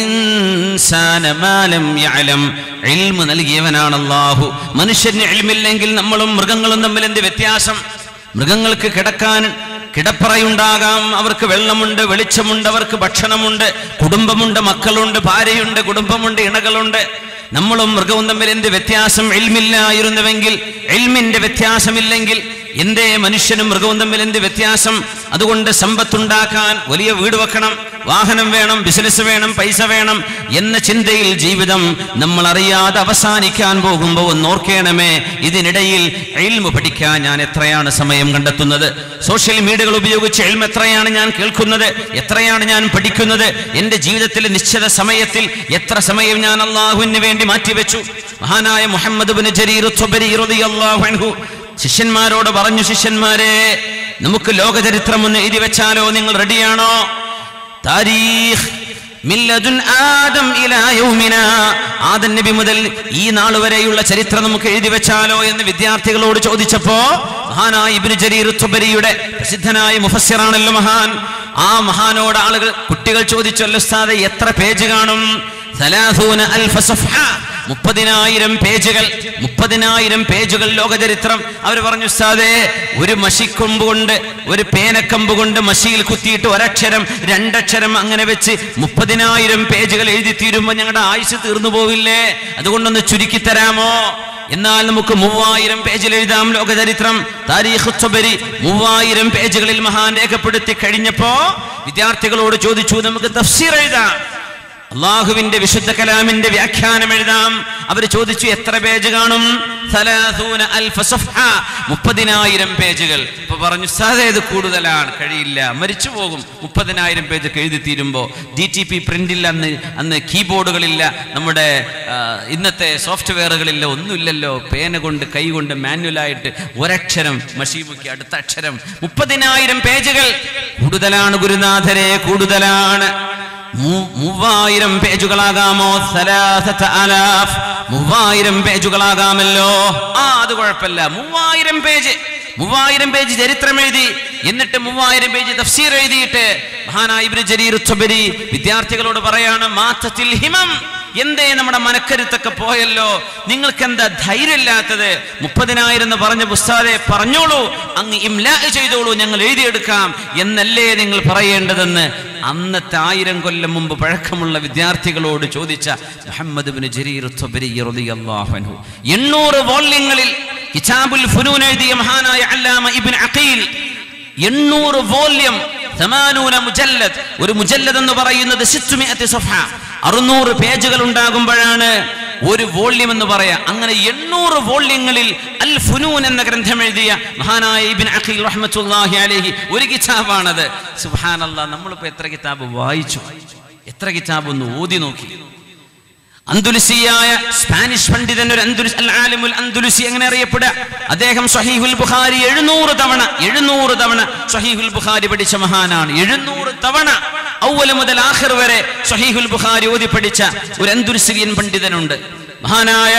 الإنسان ما لم يعلم علم നൽകിയവനാണ് അല്ലാഹു മനുഷ്യന് ഇൽമില്ലെങ്കിൽ നമ്മളും മൃഗങ്ങളും തമ്മിൽ എന്ത് വ്യത്യാസം മൃഗങ്ങൾക്ക് കിടക്കാൻ കിടപ്പറയുണ്ടാകാം അവർക്ക് വെള്ളമുണ്ട് വെളിച്ചമുണ്ട് അവർക്ക് ഭക്ഷണമുണ്ട് കുടുംബമുണ്ട് മക്കളുണ്ട് ഭാര്യയുണ്ട് കുടുംബമുണ്ട് ഇണകളുണ്ട് നമ്മളും മൃഗവും തമ്മിൽ എന്ത് വ്യത്യാസം എൽമില്ലായിരുന്നുവെങ്കിൽ എൽമിന്റെ വ്യത്യാസമില്ലെങ്കിൽ എന്തേ മനുഷ്യനും മൃഗവും തമ്മിൽ എന്ത് വ്യത്യാസം അതുകൊണ്ട് സമ്പത്തുണ്ടാക്കാൻ വലിയ വീട് വെക്കണം വാഹനം വേണം ബിസിനസ് വേണം പൈസ വേണം എന്ന ചിന്തയിൽ ജീവിതം നമ്മൾ അറിയാതെ അവസാനിക്കാൻ പോകുമ്പോൾ ഒന്ന് ഓർക്കണമേ ഇതിനിടയിൽ എൽമ് പഠിക്കാൻ ഞാൻ എത്രയാണ് സമയം കണ്ടെത്തുന്നത് സോഷ്യൽ മീഡിയകൾ ഉപയോഗിച്ച് എൽമ് എത്രയാണ് ഞാൻ കേൾക്കുന്നത് എത്രയാണ് ഞാൻ പഠിക്കുന്നത് എൻ്റെ ജീവിതത്തിലെ നിശ്ചിത സമയത്തിൽ എത്ര സമയം ഞാൻ അള്ളാഹുവിന് വേണ്ടി മാറ്റിവെച്ചു മഹാനായ മുഹമ്മദ് ബിൻ ജരീർ ത്വബരി റളിയല്ലാഹു അൻഹു ശിഷ്യന്മാരോട് പറഞ്ഞു ശിഷ്യന്മാരെ നമുക്ക് ലോകചരിത്രം ഒന്ന് എഴുതി വെച്ചാലോ നിങ്ങൾ റെഡിയാണോ താരീഖ് മില്ലദുൻ ആദം ഇലാ യൗമിന ആദം നബി മുതൽ ഈ നാൾ വരെയുള്ള ചരിത്രം നമുക്ക് എഴുതി വെച്ചാലോ എന്ന് വിദ്യാർത്ഥികളോട് ചോദിച്ചപ്പോ മഹാനായ ഇബ്നു ജരീർ തുബരിയുടെ പ്രസിദ്ധനായ മുഫസ്സിറാണല്ലോ മഹാൻ ആ മഹാനോട് ആളുകൾ കുട്ടികൾ ചോദിച്ചല്ലോ ഉസ്താദെ എത്ര പേജ് കാണും സലാസൂന അൽഫ സഫ്ഹ മുപ്പതിനായിരം പേജുകൾ മുപ്പതിനായിരം പേജുകൾ ലോകചരിത്രം അവർ പറഞ്ഞു ഉസ്താദേ ഒരു മഷിക്കൊമ്പ് കൊണ്ട് ഒരു പേനക്കമ്പ് കൊണ്ട് മഷിയിൽ കുത്തിയിട്ട് ഒരക്ഷരം രണ്ടക്ഷരം അങ്ങനെ വെച്ച് മുപ്പതിനായിരം പേജുകൾ എഴുതി തീരുമ്പോൾ ഞങ്ങളുടെ ആയുസ് തീർന്നു പോവില്ലേ അതുകൊണ്ടൊന്ന് ചുരുക്കി തരാമോ എന്നാൽ നമുക്ക് മൂവായിരം പേജിൽ എഴുതാം ലോകചരിത്രം താരീഖ് ത്വബരി മൂവായിരം പേജുകളിൽ മഹാൻ രേഖപ്പെടുത്തി കഴിഞ്ഞപ്പോ വിദ്യാർത്ഥികളോട് ചോദിച്ചു നമുക്ക് തഫ്സീർ എഴുതാം അള്ളാഹുവിന്റെ വിശുദ്ധ കലാമിന്റെ വ്യാഖ്യാനം എഴുതാം അവർ ചോദിച്ചു എത്ര പേജ് കാണും സലാസൂന അൽഫ സഫ്ഹ. മുപ്പതിനായിരം പേജുകൾ ഇപ്പൊ പറഞ്ഞു സാധേ ഇത് കൂടുതലാണ് കഴിയില്ല മരിച്ചു പോകും മുപ്പതിനായിരം പേജ് ഒക്കെ എഴുതി തീരുമ്പോൾ ഡി ടി പി പ്രിന്റില്ല അന്ന് അന്ന് കീബോർഡുകളില്ല നമ്മുടെ ആ, ഇന്നത്തെ സോഫ്റ്റ്വെയറുകളില്ല ഒന്നുമില്ലല്ലോ പേന കൊണ്ട് കൈ കൊണ്ട് മാനുവലായിട്ട് ഒരക്ഷരം മഷീമുക്കി അടുത്ത അക്ഷരം മുപ്പതിനായിരം പേജുകൾ കൂടുതലാണ് ഗുരുനാഥരെ കൂടുതലാണ് മൂ- മൂവായിരം പേജുകളാകാമോ സലാസത്ത അലാഫ് മൂവായിരം പേജുകളാകാമല്ലോ ആ അത് കുഴപ്പമില്ല മൂവായിരം പേജ് മൂവായിരം പേജ് ചരിത്രം എഴുതി എന്നിട്ട് മൂവായിരം പേജ് തഫ്സീർ എഴുതിയിട്ട് മഹാനായ ഇബ്നു ജരീർ ത്വബരി വിദ്യാർത്ഥികളോട് പറയാണ് മാത്തത്തിൽ ഹിമം എന്തേ നമ്മുടെ മനക്കരുത്തൊക്കെ പോയല്ലോ നിങ്ങൾക്ക് എന്താ ധൈര്യമില്ലാത്തത് മുപ്പതിനായിരം എന്ന് പറഞ്ഞ പുസ്തകത്തെ പറഞ്ഞോളൂ അങ്ങ് ഇംലാ ചെയ്തോളൂ ഞങ്ങൾ എഴുതിയെടുക്കാം എന്നല്ലേ നിങ്ങൾ പറയേണ്ടതെന്ന് അന്നത്തെ ആയിരം കൊല്ലം മുമ്പ് പഴക്കമുള്ള വിദ്യാർത്ഥികളോട് ചോദിച്ച മുഹമ്മദ് ബിൻ ജരീർ ത്വബരി റളിയല്ലാഹു അൻഹു എണ്ണൂറ് വോള്യങ്ങളിൽ കിതാബുൽ ഫുനൂൻ എഴുതിയ മഹാനായ അല്ലാമ ഇബ്ൻ അഖീൽ എണ്ണൂറ് വോള്യം തമാനൂന മുജല്ലദ് ഒരു മുജല്ലദ് എന്ന് പറയുന്നത് സിത്തുമിഅത്തി സഫഹ അറുന്നൂറ് പേജുകൾ ഉണ്ടാകുമ്പോഴാണ് ഒരു വോള്യം എന്ന് പറയാ അങ്ങനെ എണ്ണൂറ് വോള്യങ്ങളിൽ അൽ ഫുനൂൻ എന്ന ഗ്രന്ഥം എഴുതിയ മഹാനായ ഇബിൻ അഖീൽ റഹ്മത്തുള്ളാഹി അലൈഹി ഒരു കിതാബാണത് സുബ്ഹാനല്ലാഹ് നമ്മളിപ്പോ എത്ര കിതാബ് വായിച്ചു എത്ര കിതാബ് ഒന്ന് ഓതി നോക്കി അന്തുലുസിയായ സ്പാനിഷ് പണ്ഡിതൻ ഒരു അന്തുലുസ് അൽ ആലിമുൽ അന്തുലുസി എങ്ങനെ അറിയപ്പെടുക അദ്ദേഹം സ്വഹീഹുൽ ബുഖാരി എഴുന്നൂറ് തവണ എഴുന്നൂറ് തവണ സ്വഹീഹുൽ ബുഖാരി പഠിച്ച മഹാനാണ് എഴുന്നൂറ് തവണ ഔവല് മുതൽ ആഖിർ വരെ സ്വഹീഹുൽ ബുഖാരി ഓതി പഠിച്ച ഒരു അന്തുലുസിയൻ പണ്ഡിതനുണ്ട് മഹാനായ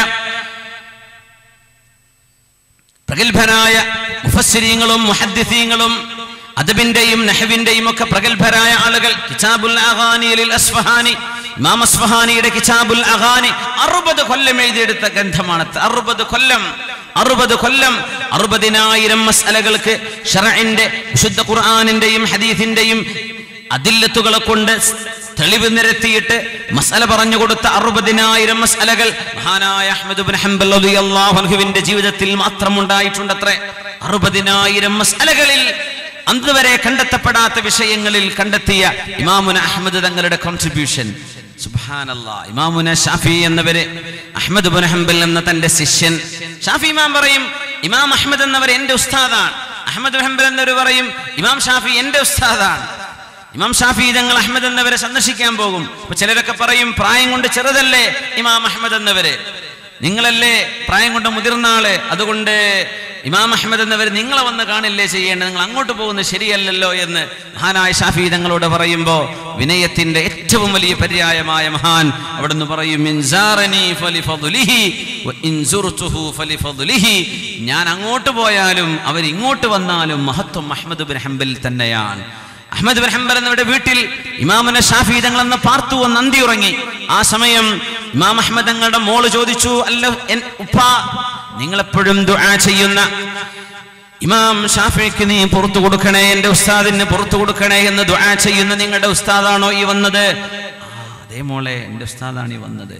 പ്രഗത്ഭരായ മുഫസ്സിരീങ്ങളും മുഹദ്ദിസീങ്ങളും അദബിന്റെയും നഹവിന്റെയും ഒക്കെ പ്രഗത്ഭരായ ആളുകൾ കിതാബുൽ അഗാനി ലിൽ അസ്ഫഹാനി ഇമാം അസ്ഫഹാനിയുടെ കിതാബുൽ അഗാനി അറുപത് കൊല്ലം എഴുതിയെടുത്ത ഗ്രന്ഥമാണ് അറുപത് കൊല്ലം അറുപത് കൊല്ലം അറുപതിനായിരം മസ്അലകൾക്ക് ഷറഇന്റെ വിശുദ്ധ ഖുർആനിന്റെയും ഹദീസിന്റെയും അതില്ലത്തുകളെ കൊണ്ട് തെളിവ് നിരത്തിയിട്ട് മസല പറഞ്ഞു കൊടുത്ത അറുപതിനായിരം മസലകൾ മഹാനായ അഹ്മദ് ബിൻ ഹംബൽ റളിയല്ലാഹു അൻഹുവിന്റെ ജീവിതത്തിൽ മാത്രം ഉണ്ടായിട്ടുണ്ടത്രേ അറുപതിനായിരം മസലകളിൽ അന്ന് വരെ കണ്ടെത്തപ്പെടാത്ത വിഷയങ്ങളിൽ കണ്ടെത്തിയ ഇമാമുന അഹമ്മദ് തങ്ങളുടെ കോൺട്രിബ്യൂഷൻ സുബ്ഹാനല്ലാ ഇമാമുന ഷാഫി എന്നവര് അഹ്മദ് ബിൻ ഹംബൽ എന്ന തന്റെ ശിഷ്യൻ ഷാഫി ഇമാം പറയും ഇമാം അഹമ്മദ് എന്നവർ എന്റെ ഉസ്താദാണ് അഹമ്മദ് ബിൻ ഹംബൽ എന്നവർ പറയും ഇമാം ഷാഫി എന്റെ ഉസ്താദാണ് ഇമാം ഷാഫി തങ്ങൾ അഹമ്മദ് എന്നവരെ സന്ദർശിക്കാൻ പോകും അപ്പൊ ചിലരൊക്കെ പറയും പ്രായം കൊണ്ട് ചെറുതല്ലേ ഇമാം അഹമ്മദ് എന്നവര് നിങ്ങളല്ലേ പ്രായം കൊണ്ട് മുതിർന്ന ആള് അതുകൊണ്ട് ഇമാം അഹമ്മദ് എന്നവർ നിങ്ങളെ വന്ന് കാണില്ലേ ചെയ്യേണ്ടത് നിങ്ങൾ അങ്ങോട്ട് പോകുന്നത് ശരിയല്ലല്ലോ എന്ന് മഹാനായ ഷാഫി തങ്ങളോട് പറയുമ്പോ വിനയത്തിന്റെ ഏറ്റവും വലിയ പര്യായമായ മഹാൻ അവിടുന്ന് പറയും "ഇൻ സാറനി ഫലിഫദ്ലിഹി വ ഇൻ സുർതുഹു ഫലിഫദ്ലിഹി." ഞാൻ അങ്ങോട്ട് പോയാലും അവർ ഇങ്ങോട്ട് വന്നാലും മഹത്വം അഹമ്മദ് ബിൻ ഹംബൽ തന്നെയാണ് അഹമ്മദ് ബിൻ ഹംബൽ എന്നവരുടെ വീട്ടിൽ ഇമാമുന ഷാഫി തങ്ങൾ എന്ന് പാർത്തു വന്ന് നന്ദി ഉറങ്ങി ആ സമയം ഇമാം അഹമ്മദ് തങ്ങളുടെ മോള് ചോദിച്ചു അല്ല എൻ ഉപ്പ നിങ്ങളെപ്പോഴും ദുആ ചെയ്യുന്ന ഇമാം ഷാഫിക്ക് നീ പുറത്തു കൊടുക്കണേ എന്റെ ഉസ്താദിന് പുറത്തു കൊടുക്കണേ എന്ന് ദുആ ചെയ്യുന്ന നിങ്ങളുടെ ഉസ്താദാണോ ഈ വന്നത് ആ അതേ മോളെ എന്റെ ഉസ്താദാണ് ഈ വന്നത്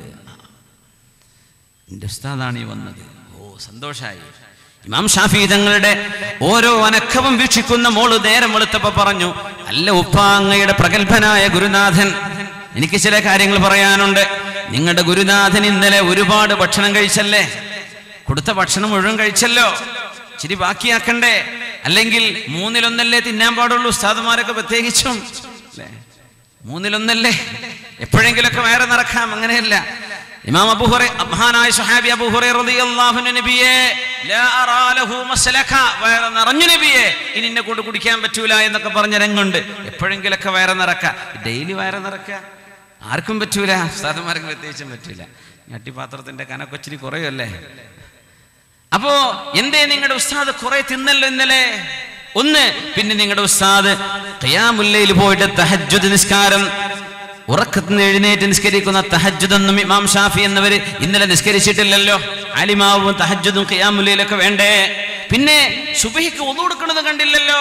എന്റെ ഉസ്താദാണ് ഈ വന്നത് ഓ സന്തോഷായി ഇമാം ഷാഫി തങ്ങളുടെ ഓരോ അനക്കവും വീക്ഷിക്കുന്ന മോള് നേരം വെളുത്തപ്പോ പറഞ്ഞു അല്ല ഉപ്പ അങ്ങയുടെ പ്രഗത്ഭനായ ഗുരുനാഥൻ എനിക്ക് ചില കാര്യങ്ങൾ പറയാനുണ്ട് നിങ്ങളുടെ ഗുരുനാഥൻ ഇന്നലെ ഒരുപാട് ഭക്ഷണം കഴിച്ചല്ലേ കൊടുത്ത ഭക്ഷണം മുഴുവൻ കഴിച്ചല്ലോ ഇച്ചിരി ബാക്കിയാക്കണ്ടേ അല്ലെങ്കിൽ മൂന്നിലൊന്നല്ലേ തിന്നാൻ പാടുള്ളൂ ഉസ്താദുമാരൊക്കെ പ്രത്യേകിച്ചും അല്ലേ മൂന്നിലൊന്നല്ലേ എപ്പോഴെങ്കിലൊക്കെ വയറ് നിറക്കാം അങ്ങനെയല്ല ഇമാം അബൂഹുറൈ മഹാനായ സ്വഹാബി അബൂഹുറൈ റളിയല്ലാഹു അൻഹു നബിയെ ലാ അറാ ലഹു മസ്ലക വയറ് നിറഞ്ഞു നബിയെ ഇനി എന്നെ കൊണ്ട് കുടിക്കാൻ പറ്റൂല എന്നൊക്കെ പറഞ്ഞ രംഗുണ്ട് എപ്പോഴെങ്കിലൊക്കെ വയറ് നിറക്ക ഡെയിലി വയറ് നിറക്ക ആർക്കും പറ്റൂല ഉസ്താദുമാർക്കും പ്രത്യേകിച്ചും പറ്റൂല ഞട്ടിപ്പാത്രത്തിന്റെ കനക്കൊച്ചിരി കുറയല്ലേ അപ്പോ എന്തേ നിങ്ങളുടെ ഉസ്താദ് കുറെ തിന്നല്ലോ ഇന്നലെ ഒന്ന് പിന്നെ നിങ്ങളുടെ ഉസ്താദ് ഖിയാമുല്ലയിൽ പോയിട്ട് തഹജ്ജുദ് നിസ്കാരം ഉറക്കത്തിൽ നിന്ന് എഴുന്നേറ്റ് നിസ്കരിക്കുന്ന തഹജ്ജുദൊന്നും ഇമാം ഷാഫി എന്നവര് ഇന്നലെ നിസ്കരിച്ചിട്ടില്ലല്ലോ അലിമാവും തഹജ്ജുദും ഖിയാമുല്ലയിലൊക്കെ വേണ്ടേ പിന്നെ സുബഹിക്ക് ഒന്നു കൊടുക്കുന്നത് കണ്ടില്ലല്ലോ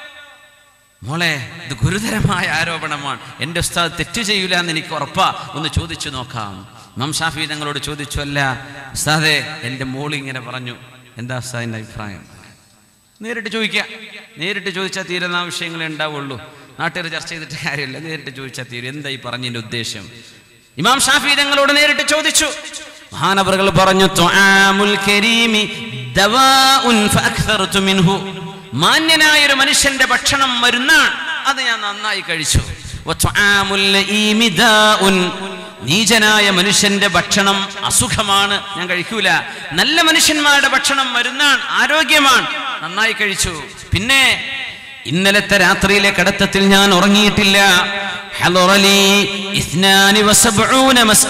മോളെ ഇത് ഗുരുതരമായ ആരോപണമാണ് എൻ്റെ ഉസ്താദ് തെറ്റ് ചെയ്യൂല എന്ന് എനിക്ക് ഉറപ്പാ ഒന്ന് ചോദിച്ചു നോക്കാം ഇമാം ഷാഫി തങ്ങളോട് ചോദിച്ചു അല്ല ഉസ്താദെ എൻ്റെ മോൾ ഇങ്ങനെ പറഞ്ഞു എന്താ ഉസ്താദിൻ്റെ അഭിപ്രായം നേരിട്ട് ചോദിക്കുക നേരിട്ട് ചോദിച്ചാൽ തീരുന്ന വിഷയങ്ങളെ ഉണ്ടാവുള്ളൂ നാട്ടുകാർ ചർച്ച ചെയ്തിട്ട് കാര്യമില്ല നേരിട്ട് ചോദിച്ചാൽ തീരും എന്താ ഈ പറഞ്ഞതിൻ്റെ ഉദ്ദേശം ഇമാം ഷാഫി തങ്ങളോട് നേരിട്ട് ചോദിച്ചു മഹാനവറുകൾ പറഞ്ഞു "ത്വആമുൽ കരീമി ദവാഉൻ ഫഅക്തർതു മിൻഹു." മാന്യനായ ഒരു മനുഷ്യന്റെ ഭക്ഷണം മരുന്നാണ് അത് ഞാൻ നന്നായി കഴിച്ചു "വത്വആമുൽ ലഈമി ദാഉൻ." നീചനായ മനുഷ്യന്റെ ഭക്ഷണം അസുഖമാണ് ഞാൻ കഴിക്കൂല നല്ല മനുഷ്യന്മാരുടെ ഭക്ഷണം മരുന്നാണ് ആരോഗ്യമാണ് നന്നായി കഴിച്ചു പിന്നെ ഇന്നലത്തെ രാത്രിയിലെ കടത്തത്തിൽ ഞാൻ ഉറങ്ങിയിട്ടില്ല حضر لي اثنان وسبعون مسألة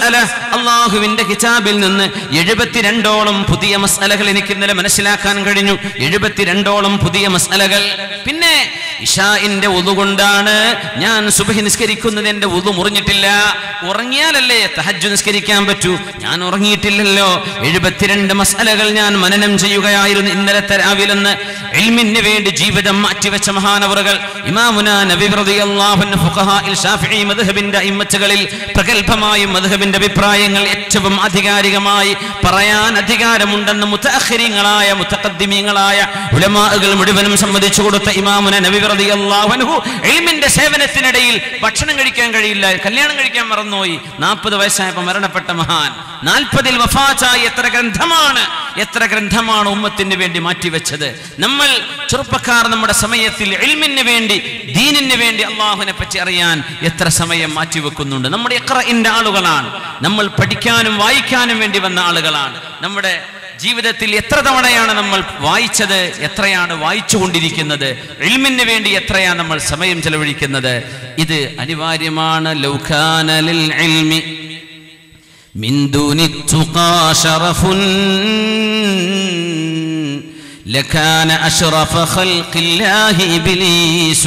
അള്ളാഹുവിന്റെ കിതാബിൽ നിന്ന് എഴുപത്തിരണ്ടോളം പുതിയ മസലകൾ എനിക്ക് ഇന്നലെ മനസ്സിലാക്കാൻ കഴിഞ്ഞു എഴുപത്തിരണ്ടോളം പുതിയ മസലകൾ പിന്നെ ഇഷാഇന്റെ ഉതു കൊണ്ടാണ് ഞാൻ സുബഹി നിസ്കരിക്കുന്നത് എന്റെ ഉതു മുറിഞ്ഞിട്ടില്ല ഉറങ്ങിയാലല്ലേ തഹജ്ജു നിസ്കരിക്കാൻ പറ്റൂ ഞാൻ ഉറങ്ങിയിട്ടില്ലല്ലോ എഴുപത്തിരണ്ട് മസലകൾ ഞാൻ മനനം ചെയ്യുകയായിരുന്നു ഇന്നലത്തെ രാവിലെന്ന് എൽമിന് വേണ്ടി ജീവിതം മാറ്റിവെച്ച മഹാനവറുകൾ ഇമാമുന നബി റളിയല്ലാഹു അൻഹു ഫുഖഹാഇൽ ഷാഫിഈ മദ്ഹബിന്റെ ഇമ്മത്തുകളിൽ പ്രഗൽഭമായ മദ്ഹബിന്റെ അഭിപ്രായങ്ങൾ ഏറ്റവും ആധികാരികമായി പറയാൻ അധികാരമുണ്ടെന്ന് മുതഅഖിരീങ്ങളായ മുതഖദ്ദിമീങ്ങളായ ഉലമാകൾ മുഴുവനും സമ്മതിച്ചു കൊടുത്ത ഇമാമുന നബി റളിയല്ലാഹു അൻഹു ഇൽമിന്റെ സേവനത്തിനിടയിൽ ഭക്ഷണം കഴിക്കാൻ കഴിയില്ല കല്യാണം കഴിക്കാൻ മറന്നുപോയി നാൽപ്പത് വയസ്സായപ്പോൾ മരണപ്പെട്ട മഹാൻ നാൽപ്പതിൽ വഫാത്തായി എത്ര ഗ്രന്ഥമാണ് എത്ര ഗ്രന്ഥമാണ് ഉമ്മത്തിന് വേണ്ടി മാറ്റിവെച്ചത് നമ്മൾ ചെറുപ്പക്കാർ നമ്മുടെ സമയത്തിൽ ഇൽമിന് വേണ്ടി ദീനിന് വേണ്ടി അള്ളാഹുവിനെ പറ്റി അറിയാൻ എത്ര സമയം മാറ്റിവെക്കുന്നുണ്ട് നമ്മുടെ ഇഖ്റഇന്റെ ആളുകളാണ് നമ്മൾ പഠിക്കാനും വായിക്കാനും വേണ്ടി വന്ന ആളുകളാണ് നമ്മുടെ ജീവിതത്തിൽ എത്ര തവണയാണ് നമ്മൾ വായിച്ചത് എത്രയാണ് വായിച്ചുകൊണ്ടിരിക്കുന്നത് ഇൽമിന് വേണ്ടി എത്രയാണ് നമ്മൾ സമയം ചെലവഴിക്കുന്നത് ഇത് അനിവാര്യമാണ് ലൗഖാനലിൽ ഇൽമി من دون التقى شرف لكان أشرف خلق الله إبليس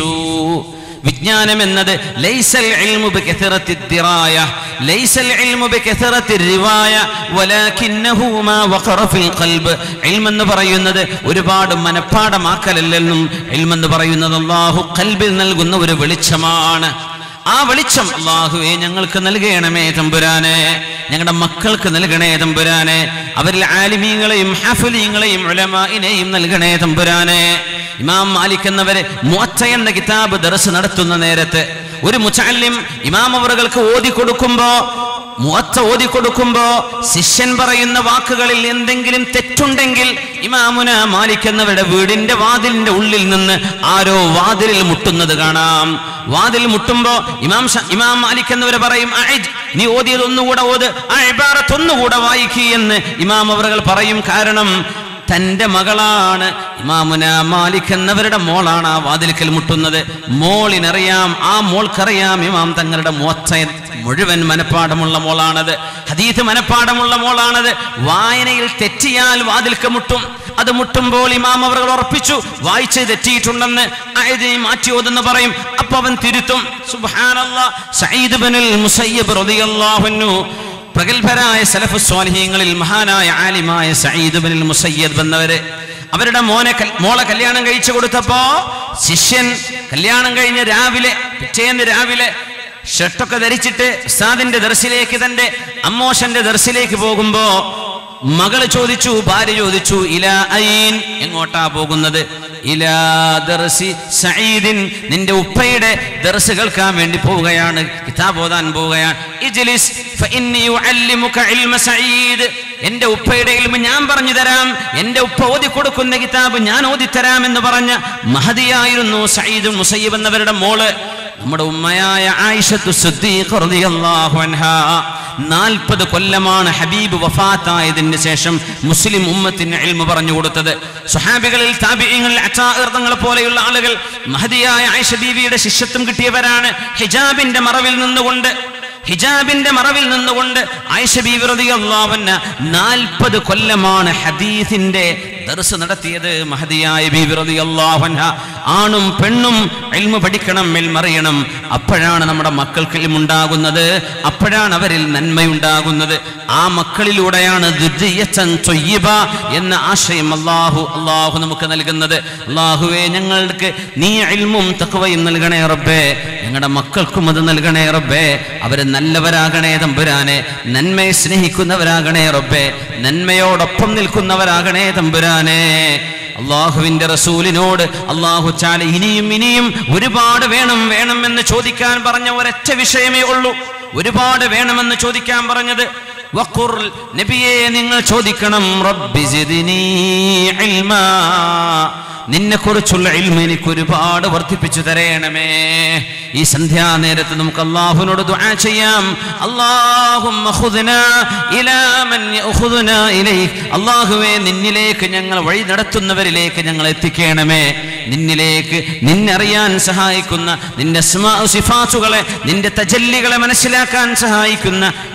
വിജ്ഞാനം എന്നത് ലൈസൽ ഇൽമു ബികഥറത്തി ദിറായ ലൈസൽ ഇൽമു ബികഥറത്തി റിവായ വലാകിന്നഹു മാ വഖറ ഫിൽ ഖൽബ് ഇൽം എന്ന് പറയുന്നത് ഒരുപാട് മനപ്പാടമാക്കലല്ലെന്നും ഇൽം എന്ന് പറയുന്നത് അല്ലാഹു ഖൽബിൽ നൽകുന്ന ഒരു വെളിച്ചമാണ് ആ വെളിച്ചം അള്ളാഹുവെ ഞങ്ങൾക്ക് നൽകണമേ തമ്പുരാനെ ഞങ്ങളുടെ മക്കൾക്ക് നൽകണേ തമ്പുരാനെ അവരിൽ ആലിമീങ്ങളെയും ഹാഫലീങ്ങളെയും ഉലമായിനെയും നൽകണേ തമ്പുരാനെ ഇമാം മാലിക് എന്നവരെ മുഅത്ത എന്ന കിതാബ് ദർസ് നടത്തുന്ന നേരത്ത് ഒരു മുച്ചാലിം ഇമാം അവറുകൾക്ക് ഓതി കൊടുക്കുമ്പോ മുഅത്ത ഓതി കൊടുക്കുമ്പോ ശിഷ്യൻ പറയുന്ന വാക്കുകളിൽ എന്തെങ്കിലും തെറ്റുണ്ടെങ്കിൽ ഇമാമുന മാലിക് എന്നവരുടെ വീടിന്റെ വാതിലിന്റെ ഉള്ളിൽ നിന്ന് ആരോ വാതിലിൽ മുട്ടുന്നത് കാണാം വാതിൽ മുട്ടുമ്പോ ഇമാം ഷ- ഇമാം മാലിക് എന്നവരെ പറയും "അഇദ്, നീ ഓതിയത് ഒന്നുകൂടെ ഓത് ആ ഇബാറത്ത് ഒന്നുകൂടെ വായിക്കുക എന്ന് ഇമാം അവറുകൾ പറയും കാരണം തന്റെ മകളാണ് ഇമാമുന മാലിക് എന്നവരുടെ മോളാണ് ആ വാതിൽക്കൽ മുട്ടുന്നത് മോളിനറിയാം ആ മോൾക്കറിയാം ഇമാം തങ്ങളുടെ മോത്ത മുഴുവൻ മനപ്പാടമുള്ള മോളാണത് ഹദീത്ത് മനപ്പാടമുള്ള മോളാണത് വായനയിൽ തെറ്റിയാൽ വാതിൽക്ക് മുട്ടും അത് മുട്ടുമ്പോൾ ഇമാം അവർ ഉറപ്പിച്ചു വായിച്ച് തെറ്റിയിട്ടുണ്ടെന്ന് ആയതിനെ മാറ്റി ഓതെന്ന് പറയും അപ്പൊ അവൻ തിരുത്തും സുബ്ഹാനല്ലാ സഈദ് ബിനുൽ മുസയ്യിബ് റളിയല്ലാഹു അൻഹു പ്രഗത്ഭരായ സലഫു സ്വാലിഹീങ്ങളിൽ മഹാനായ ആലിമായ സഈദ് ബിനുൽ മുസയ്യിദ് എന്നവര് അവരുടെ മോനെ കൽ- മോളെ കല്യാണം കഴിച്ചു കൊടുത്തപ്പോ ശിഷ്യൻ കല്യാണം കഴിഞ്ഞ് രാവിലെ പിറ്റേന്ന് രാവിലെ ഷർട്ടൊക്കെ ധരിച്ചിട്ട് ഉസ്താദിന്റെ ദർശിലേക്ക് തന്റെ അമ്മോശന്റെ ദർശിലേക്ക് പോകുമ്പോ മകള് ചോദിച്ചു ഭാര്യ ചോദിച്ചു ഇലാ ഐൻ എങ്ങോട്ടാ പോകുന്നത് ഇലാ ദർസി സഈദിൻ നിന്റെ ഉപ്പയുടെ ദർസ് കേൾക്കാൻ വേണ്ടി പോവുകയാണ് കിതാബ് ഓതാൻ പോവുകയാണ് ഇജ്ലിസ് ഫഇന്നി ഉഅല്ലിമുക ഇൽമ സഈദ് എന്റെ ഉപ്പയുടെ ഇൽമ ഞാൻ പറഞ്ഞു തരാം എന്റെ ഉപ്പ ഓതി കൊടുക്കുന്ന കിതാബ് ഞാൻ ഓതി തരാം എന്ന് പറഞ്ഞ മഹദിയായിരുന്നു സഈദ് മുസയ്യിബ് എന്നവരുടെ മോള് നമ്മുടെ ഉമ്മയായ ആയിഷത്തു സിദ്ദീഖ് റളിയല്ലാഹു അൻഹാ നാൽപ്പത് കൊല്ലമാണ് ഹബീബ് വഫാത്തായതിന് ശേഷം മുസ്ലിം ഉമ്മത്തിന് ഇൽമ പറഞ്ഞു കൊടുത്തത് സുഹാബികളിൽ താബിയങ്ങളിൽ അച്ചാർത്തങ്ങളെ പോലെയുള്ള ആളുകൾ മഹദിയായ ആയിഷ ബീവിയുടെ ശിഷ്യത്വം കിട്ടിയവരാണ് ഹിജാബിന്റെ മറവിൽ നിന്നുകൊണ്ട് ഹിജാബിന്റെ മറവിൽ നിന്നുകൊണ്ട് ആയിഷ ബീവി റളിയല്ലാഹു അൻഹ നാൽപ്പത് കൊല്ലമാണ് ഹദീസിന്റെ ദർസ് നടത്തിയത് മഹദിയായ ബീവി റളിയല്ലാഹു അൻഹ ആണും പെണ്ണും ഇൽമ പഠിക്കണം ഇൽമറിയണം അപ്പോഴാണ് നമ്മുടെ മക്കൾക്ക് ഇൽമുണ്ടാകുന്നത് അപ്പോഴാണ് അവരിൽ നന്മയുണ്ടാകുന്നത് ആ മക്കളിലൂടെയാണ് ദുർജിയച്ചൻ തൊയ്യബ എന്ന ആശയം അള്ളാഹു അള്ളാഹു നമുക്ക് നൽകുന്നത് അള്ളാഹുവേ ഞങ്ങൾക്ക് നീ ഇൽമും തക്കവയും നൽകണേ റബ്ബേ ഞങ്ങളുടെ മക്കൾക്കും അത് നൽകണേ റബ്ബേ അവര് നല്ലവരാകണേ തമ്പുരാനെ നന്മയെ സ്നേഹിക്കുന്നവരാകണേ റബ്ബേ നന്മയോടൊപ്പം നിൽക്കുന്നവരാകണേ തമ്പുരാനെ അള്ളാഹുവിന്റെ റസൂലിനോട് അള്ളാഹു ചാല ഇനിയും ഇനിയും ഒരുപാട് വേണം വേണം എന്ന് ചോദിക്കാൻ പറഞ്ഞ ഒരൊറ്റ വിഷയമേ ഉള്ളൂ ഒരുപാട് വേണമെന്ന് ചോദിക്കാൻ പറഞ്ഞത് വഖുർ നബിയെ നിങ്ങൾ ചോദിക്കണം റബ്ബി സിദ്നി ഇൽമാ നിന്നെ കുറിച്ചുള്ള ഇൽമ എനിക്ക് ഒരുപാട് വർദ്ധിപ്പിച്ചു തരേണമേ ഈ സന്ധ്യാനേരത്ത് നമുക്ക് അള്ളാഹുവിനോട് ദുആ ചെയ്യാം അല്ലാഹുമ്മ ഖുദ്നാ ഇലാ മൻ യഖുദ്നാ ഇലൈക് അല്ലാഹുവേ നിന്നിലേക്ക് ഞങ്ങൾ വഴി നടത്തുന്നവരിലേക്ക് ഞങ്ങൾ എത്തിക്കണമേ നിന്നിലേക്ക് നിന്നറിയാൻ സഹായിക്കുന്ന നിന്റെ അസ്മാഉ സിഫാത്തുകളെ നിന്റെ തജല്ലികളെ മനസ്സിലാക്കാൻ സഹായിക്കുന്ന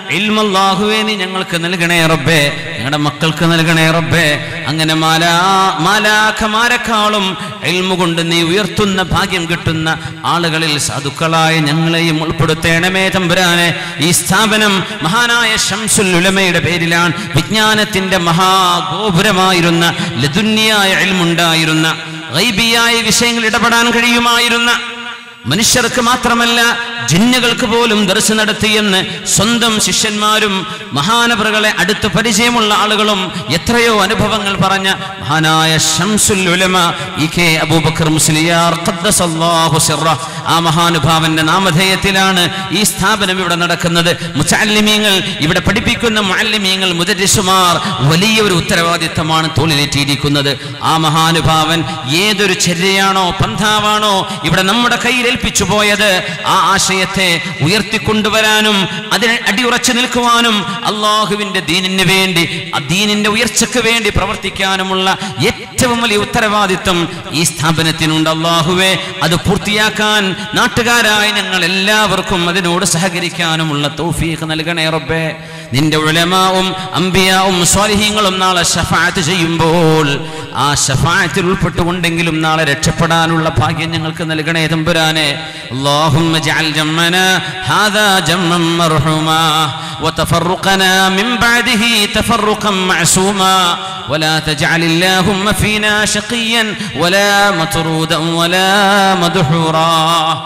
ഇൽമല്ലാഹുവേ നീ ഞങ്ങൾക്ക് നൽകണേ റബ്ബേ ഞങ്ങളുടെ മക്കൾക്ക് നൽകണേ റബ്ബേ അങ്ങനെ മാലാ മാലാഖമാരെക്കാളും ഇൽമ കൊണ്ട് നീ ഉയർത്തുന്ന ഭാഗ്യം കിട്ടുന്ന ആളുകളിൽ സാധുക്കളായ ഞങ്ങളെയും ഉൾപ്പെടുത്തേണമേ തമ്പുരാനെ ഈ സ്ഥാപനം മഹാനായ ഷംസുൽ ഉലമയുടെ പേരിലാണ് വിജ്ഞാനത്തിന്റെ മഹാഗോപുരമായിരുന്ന ലതുന്യായ ഇൽമുണ്ടായിരുന്ന ഗൈബിയായ വിഷയങ്ങൾ ഇടപെടാൻ കഴിയുമായിരുന്ന മനുഷ്യർക്ക് മാത്രമല്ല ജിന്നുകൾക്ക് പോലും ദർശ നടത്തിയെന്ന് സ്വന്തം ശിഷ്യന്മാരും മഹാനവറുകളെ അടുത്ത് പരിചയമുള്ള ആളുകളും എത്രയോ അനുഭവങ്ങൾ പറഞ്ഞ മഹാനായ ഷംസുൽ ഉലമ ഇ കെ അബൂബക്കർ മുസ്ലിയാർ ഖദ്ദസല്ലാഹു സിറ ആ മഹാനുഭാവന്റെ നാമധേയത്തിലാണ് ഈ സ്ഥാപനം ഇവിടെ നടക്കുന്നത് മുച്ചാലിമീങ്ങൾ ഇവിടെ പഠിപ്പിക്കുന്ന മുഅല്ലിമീങ്ങൾ മുദരിസുമാർ വലിയൊരു ഉത്തരവാദിത്തമാണ് തോളിലേറ്റിയിരിക്കുന്നത് ആ മഹാനുഭാവൻ ഏതൊരു ചര്യയാണോ പന്ഥാവാണോ ഇവിടെ നമ്മുടെ കയ്യിൽ ഏൽപ്പിച്ചു പോയത് ആ ആശയത്തെ ഉയർത്തിക്കൊണ്ടുവരാനും അതിനെ അടിയുറച്ചു നിൽക്കുവാനും അള്ളാഹുവിന്റെ ദീനിന് വേണ്ടി ആ ദീനിന്റെ ഉയർച്ചയ്ക്ക് വേണ്ടി പ്രവർത്തിക്കാനുമുള്ള ഏറ്റവും വലിയ ഉത്തരവാദിത്വം ഈ സ്ഥാപനത്തിനുണ്ട് അള്ളാഹുവെ അത് പൂർത്തിയാക്കാൻ നാട്ടുകാരായ ഞങ്ങൾ എല്ലാവർക്കും അതിനോട് സഹകരിക്കാനുമുള്ള തൗഫീഖ് നൽകണേ റബ്ബേ നിന്റെ ഉലമാവും അമ്പിയാവും സ്വാലിഹീങ്ങളും നാളെ ഷഫാത്ത് ചെയ്യുമ്പോൾ ആ ഷഫാത്തിൽ ഉൾപ്പെട്ടുകൊണ്ടെങ്കിലും നാളെ രക്ഷപ്പെടാനുള്ള ഭാഗ്യം ഞങ്ങൾക്ക് നൽകണേ തമ്പുരാനെ اللهم اجعل جمنا هذا جما مرحوما وتفرقنا من بعده تفرقا معصوما ولا تجعل اللهم فينا شقيا ولا مطرودا ولا مدحورا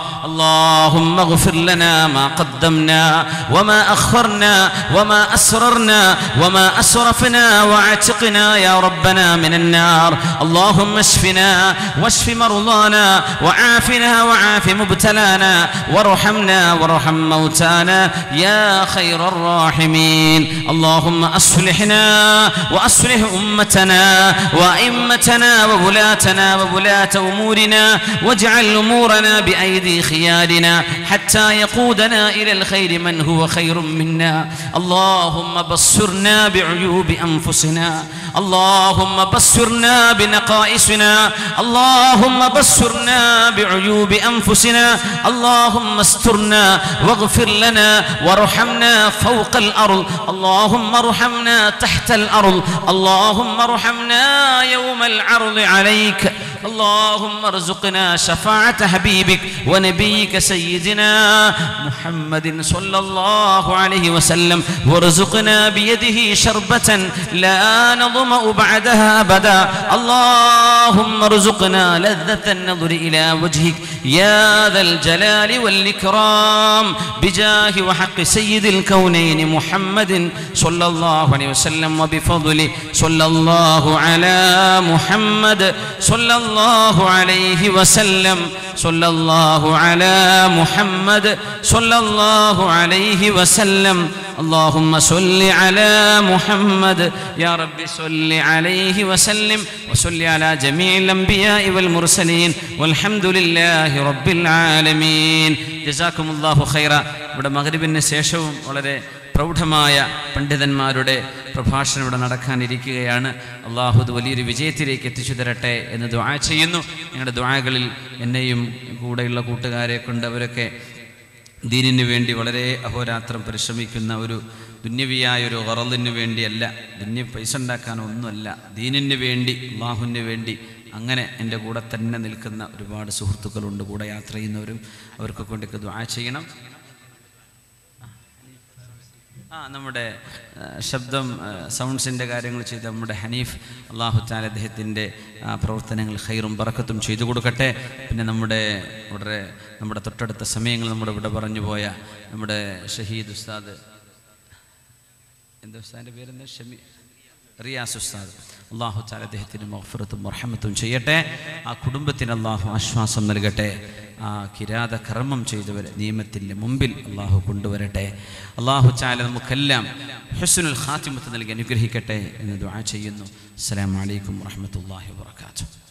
اللهم اغفر لنا ما قدمنا وما أخرنا وما أسررنا وما أسرفنا واعتقنا يا ربنا من النار اللهم اشفنا واشف مرضانا وعافنا وعاف مبتلانا وارحمنا وارحم موتانا يا خير الراحمين اللهم أصلحنا وأصلح أمتنا وأئمتنا وولاتنا وولاة أمورنا واجعل أمورنا بأيدي خيارنا حتى يقودنا إلى الخير من هو خير منا اللهم بصرنا بعيوب أنفسنا اللهم بصرنا بنقائصنا اللهم بصرنا بعيوب أنفسنا اللهم استرنا واغفر لنا وارحمنا فوق الأرض اللهم ارحمنا تحت الأرض اللهم ارحمنا يوم العرض عليك اللهم ارزقنا شفاعة حبيبك ونبيك سيدنا محمد صلى الله عليه وسلم وارزقنا بيده شربة لا نظمأ بعدها أبدا اللهم ارزقنا لذة النظر إلى وجهك يا ذا الجلال والإكرام بجاه وحق سيد الكونين محمد صلى الله عليه وسلم وبفضل صلى الله على محمد صلى الله عليه وسلم صلى الله على محمد صلى الله عليه وسلم اللهم صل على محمد يا رب صل عليه وسلم وصل على جميع الأنبياء والمرسلين والحمد لله رب العالمين جزاكم الله خيرا ഇവിടെ മകരിബിന് ശേഷവും വളരെ പ്രൗഢമായ പണ്ഡിതന്മാരുടെ പ്രഭാഷണം ഇവിടെ നടക്കാനിരിക്കുകയാണ് അള്ളാഹു അത് വലിയൊരു വിജയത്തിലേക്ക് എത്തിച്ചു തരട്ടെ എന്ന് ദ്വാ ചെയ്യുന്നു ഞങ്ങളുടെ ദ്വാകളിൽ എന്നെയും കൂടെയുള്ള കൂട്ടുകാരെ കൊണ്ട് അവരൊക്കെ ദീനിന് വേണ്ടി വളരെ അഹോരാത്രം പരിശ്രമിക്കുന്ന ഒരു ദുന്യവിയായ ഒരു ഗറലിന് വേണ്ടിയല്ല ദുന്യ പൈസ ഉണ്ടാക്കാനൊന്നുമല്ല ദീനിന് വേണ്ടി അള്ളാഹുവിന് വേണ്ടി അങ്ങനെ എൻ്റെ കൂടെ തന്നെ നിൽക്കുന്ന ഒരുപാട് സുഹൃത്തുക്കളുണ്ട് കൂടെ യാത്ര ചെയ്യുന്നവരും അവർക്കൊക്കെ വേണ്ടിയൊക്കെ ദ്വാ ചെയ്യണം ആ നമ്മുടെ ആ, ശബ്ദം സൗണ്ട്സിൻ്റെ കാര്യങ്ങൾ ചെയ്ത നമ്മുടെ ഹനീഫ് അള്ളാഹു താല അദ്ദേഹത്തിൻ്റെ ആ, പ്രവർത്തനങ്ങൾ ഹൈറും ബറക്കത്തും ചെയ്തു കൊടുക്കട്ടെ പിന്നെ നമ്മുടെ വളരെ നമ്മുടെ തൊട്ടടുത്ത സമയങ്ങൾ നമ്മുടെ ഇവിടെ പറഞ്ഞു പോയ നമ്മുടെ ഷഹീദ് ഉസ്താദ് എന്താ ഉസ്താദിൻ്റെ പേരെന്താ ഷമി റിയാസ് ഉസ്താദ് അള്ളാഹു താല അദ്ദേഹത്തിന് മഹഫറത്തും മർഹമത്തും ചെയ്യട്ടെ ആ കുടുംബത്തിന് അള്ളാഹു ആശ്വാസം നൽകട്ടെ ആ കിരാത കർമ്മം ചെയ്തവരെ നിയമത്തിൻ്റെ മുമ്പിൽ അള്ളാഹു കൊണ്ടുവരട്ടെ അള്ളാഹു ചാല നമുക്കെല്ലാം ഹുസ്നുൽ ഖാത്തിമത്ത് നൽകി അനുഗ്രഹിക്കട്ടെ എന്ന് ദുആ ചെയ്യുന്നു അസ്സലാമു അലൈക്കും വറഹ്മത്തുള്ളാഹി വബറകാതുഹു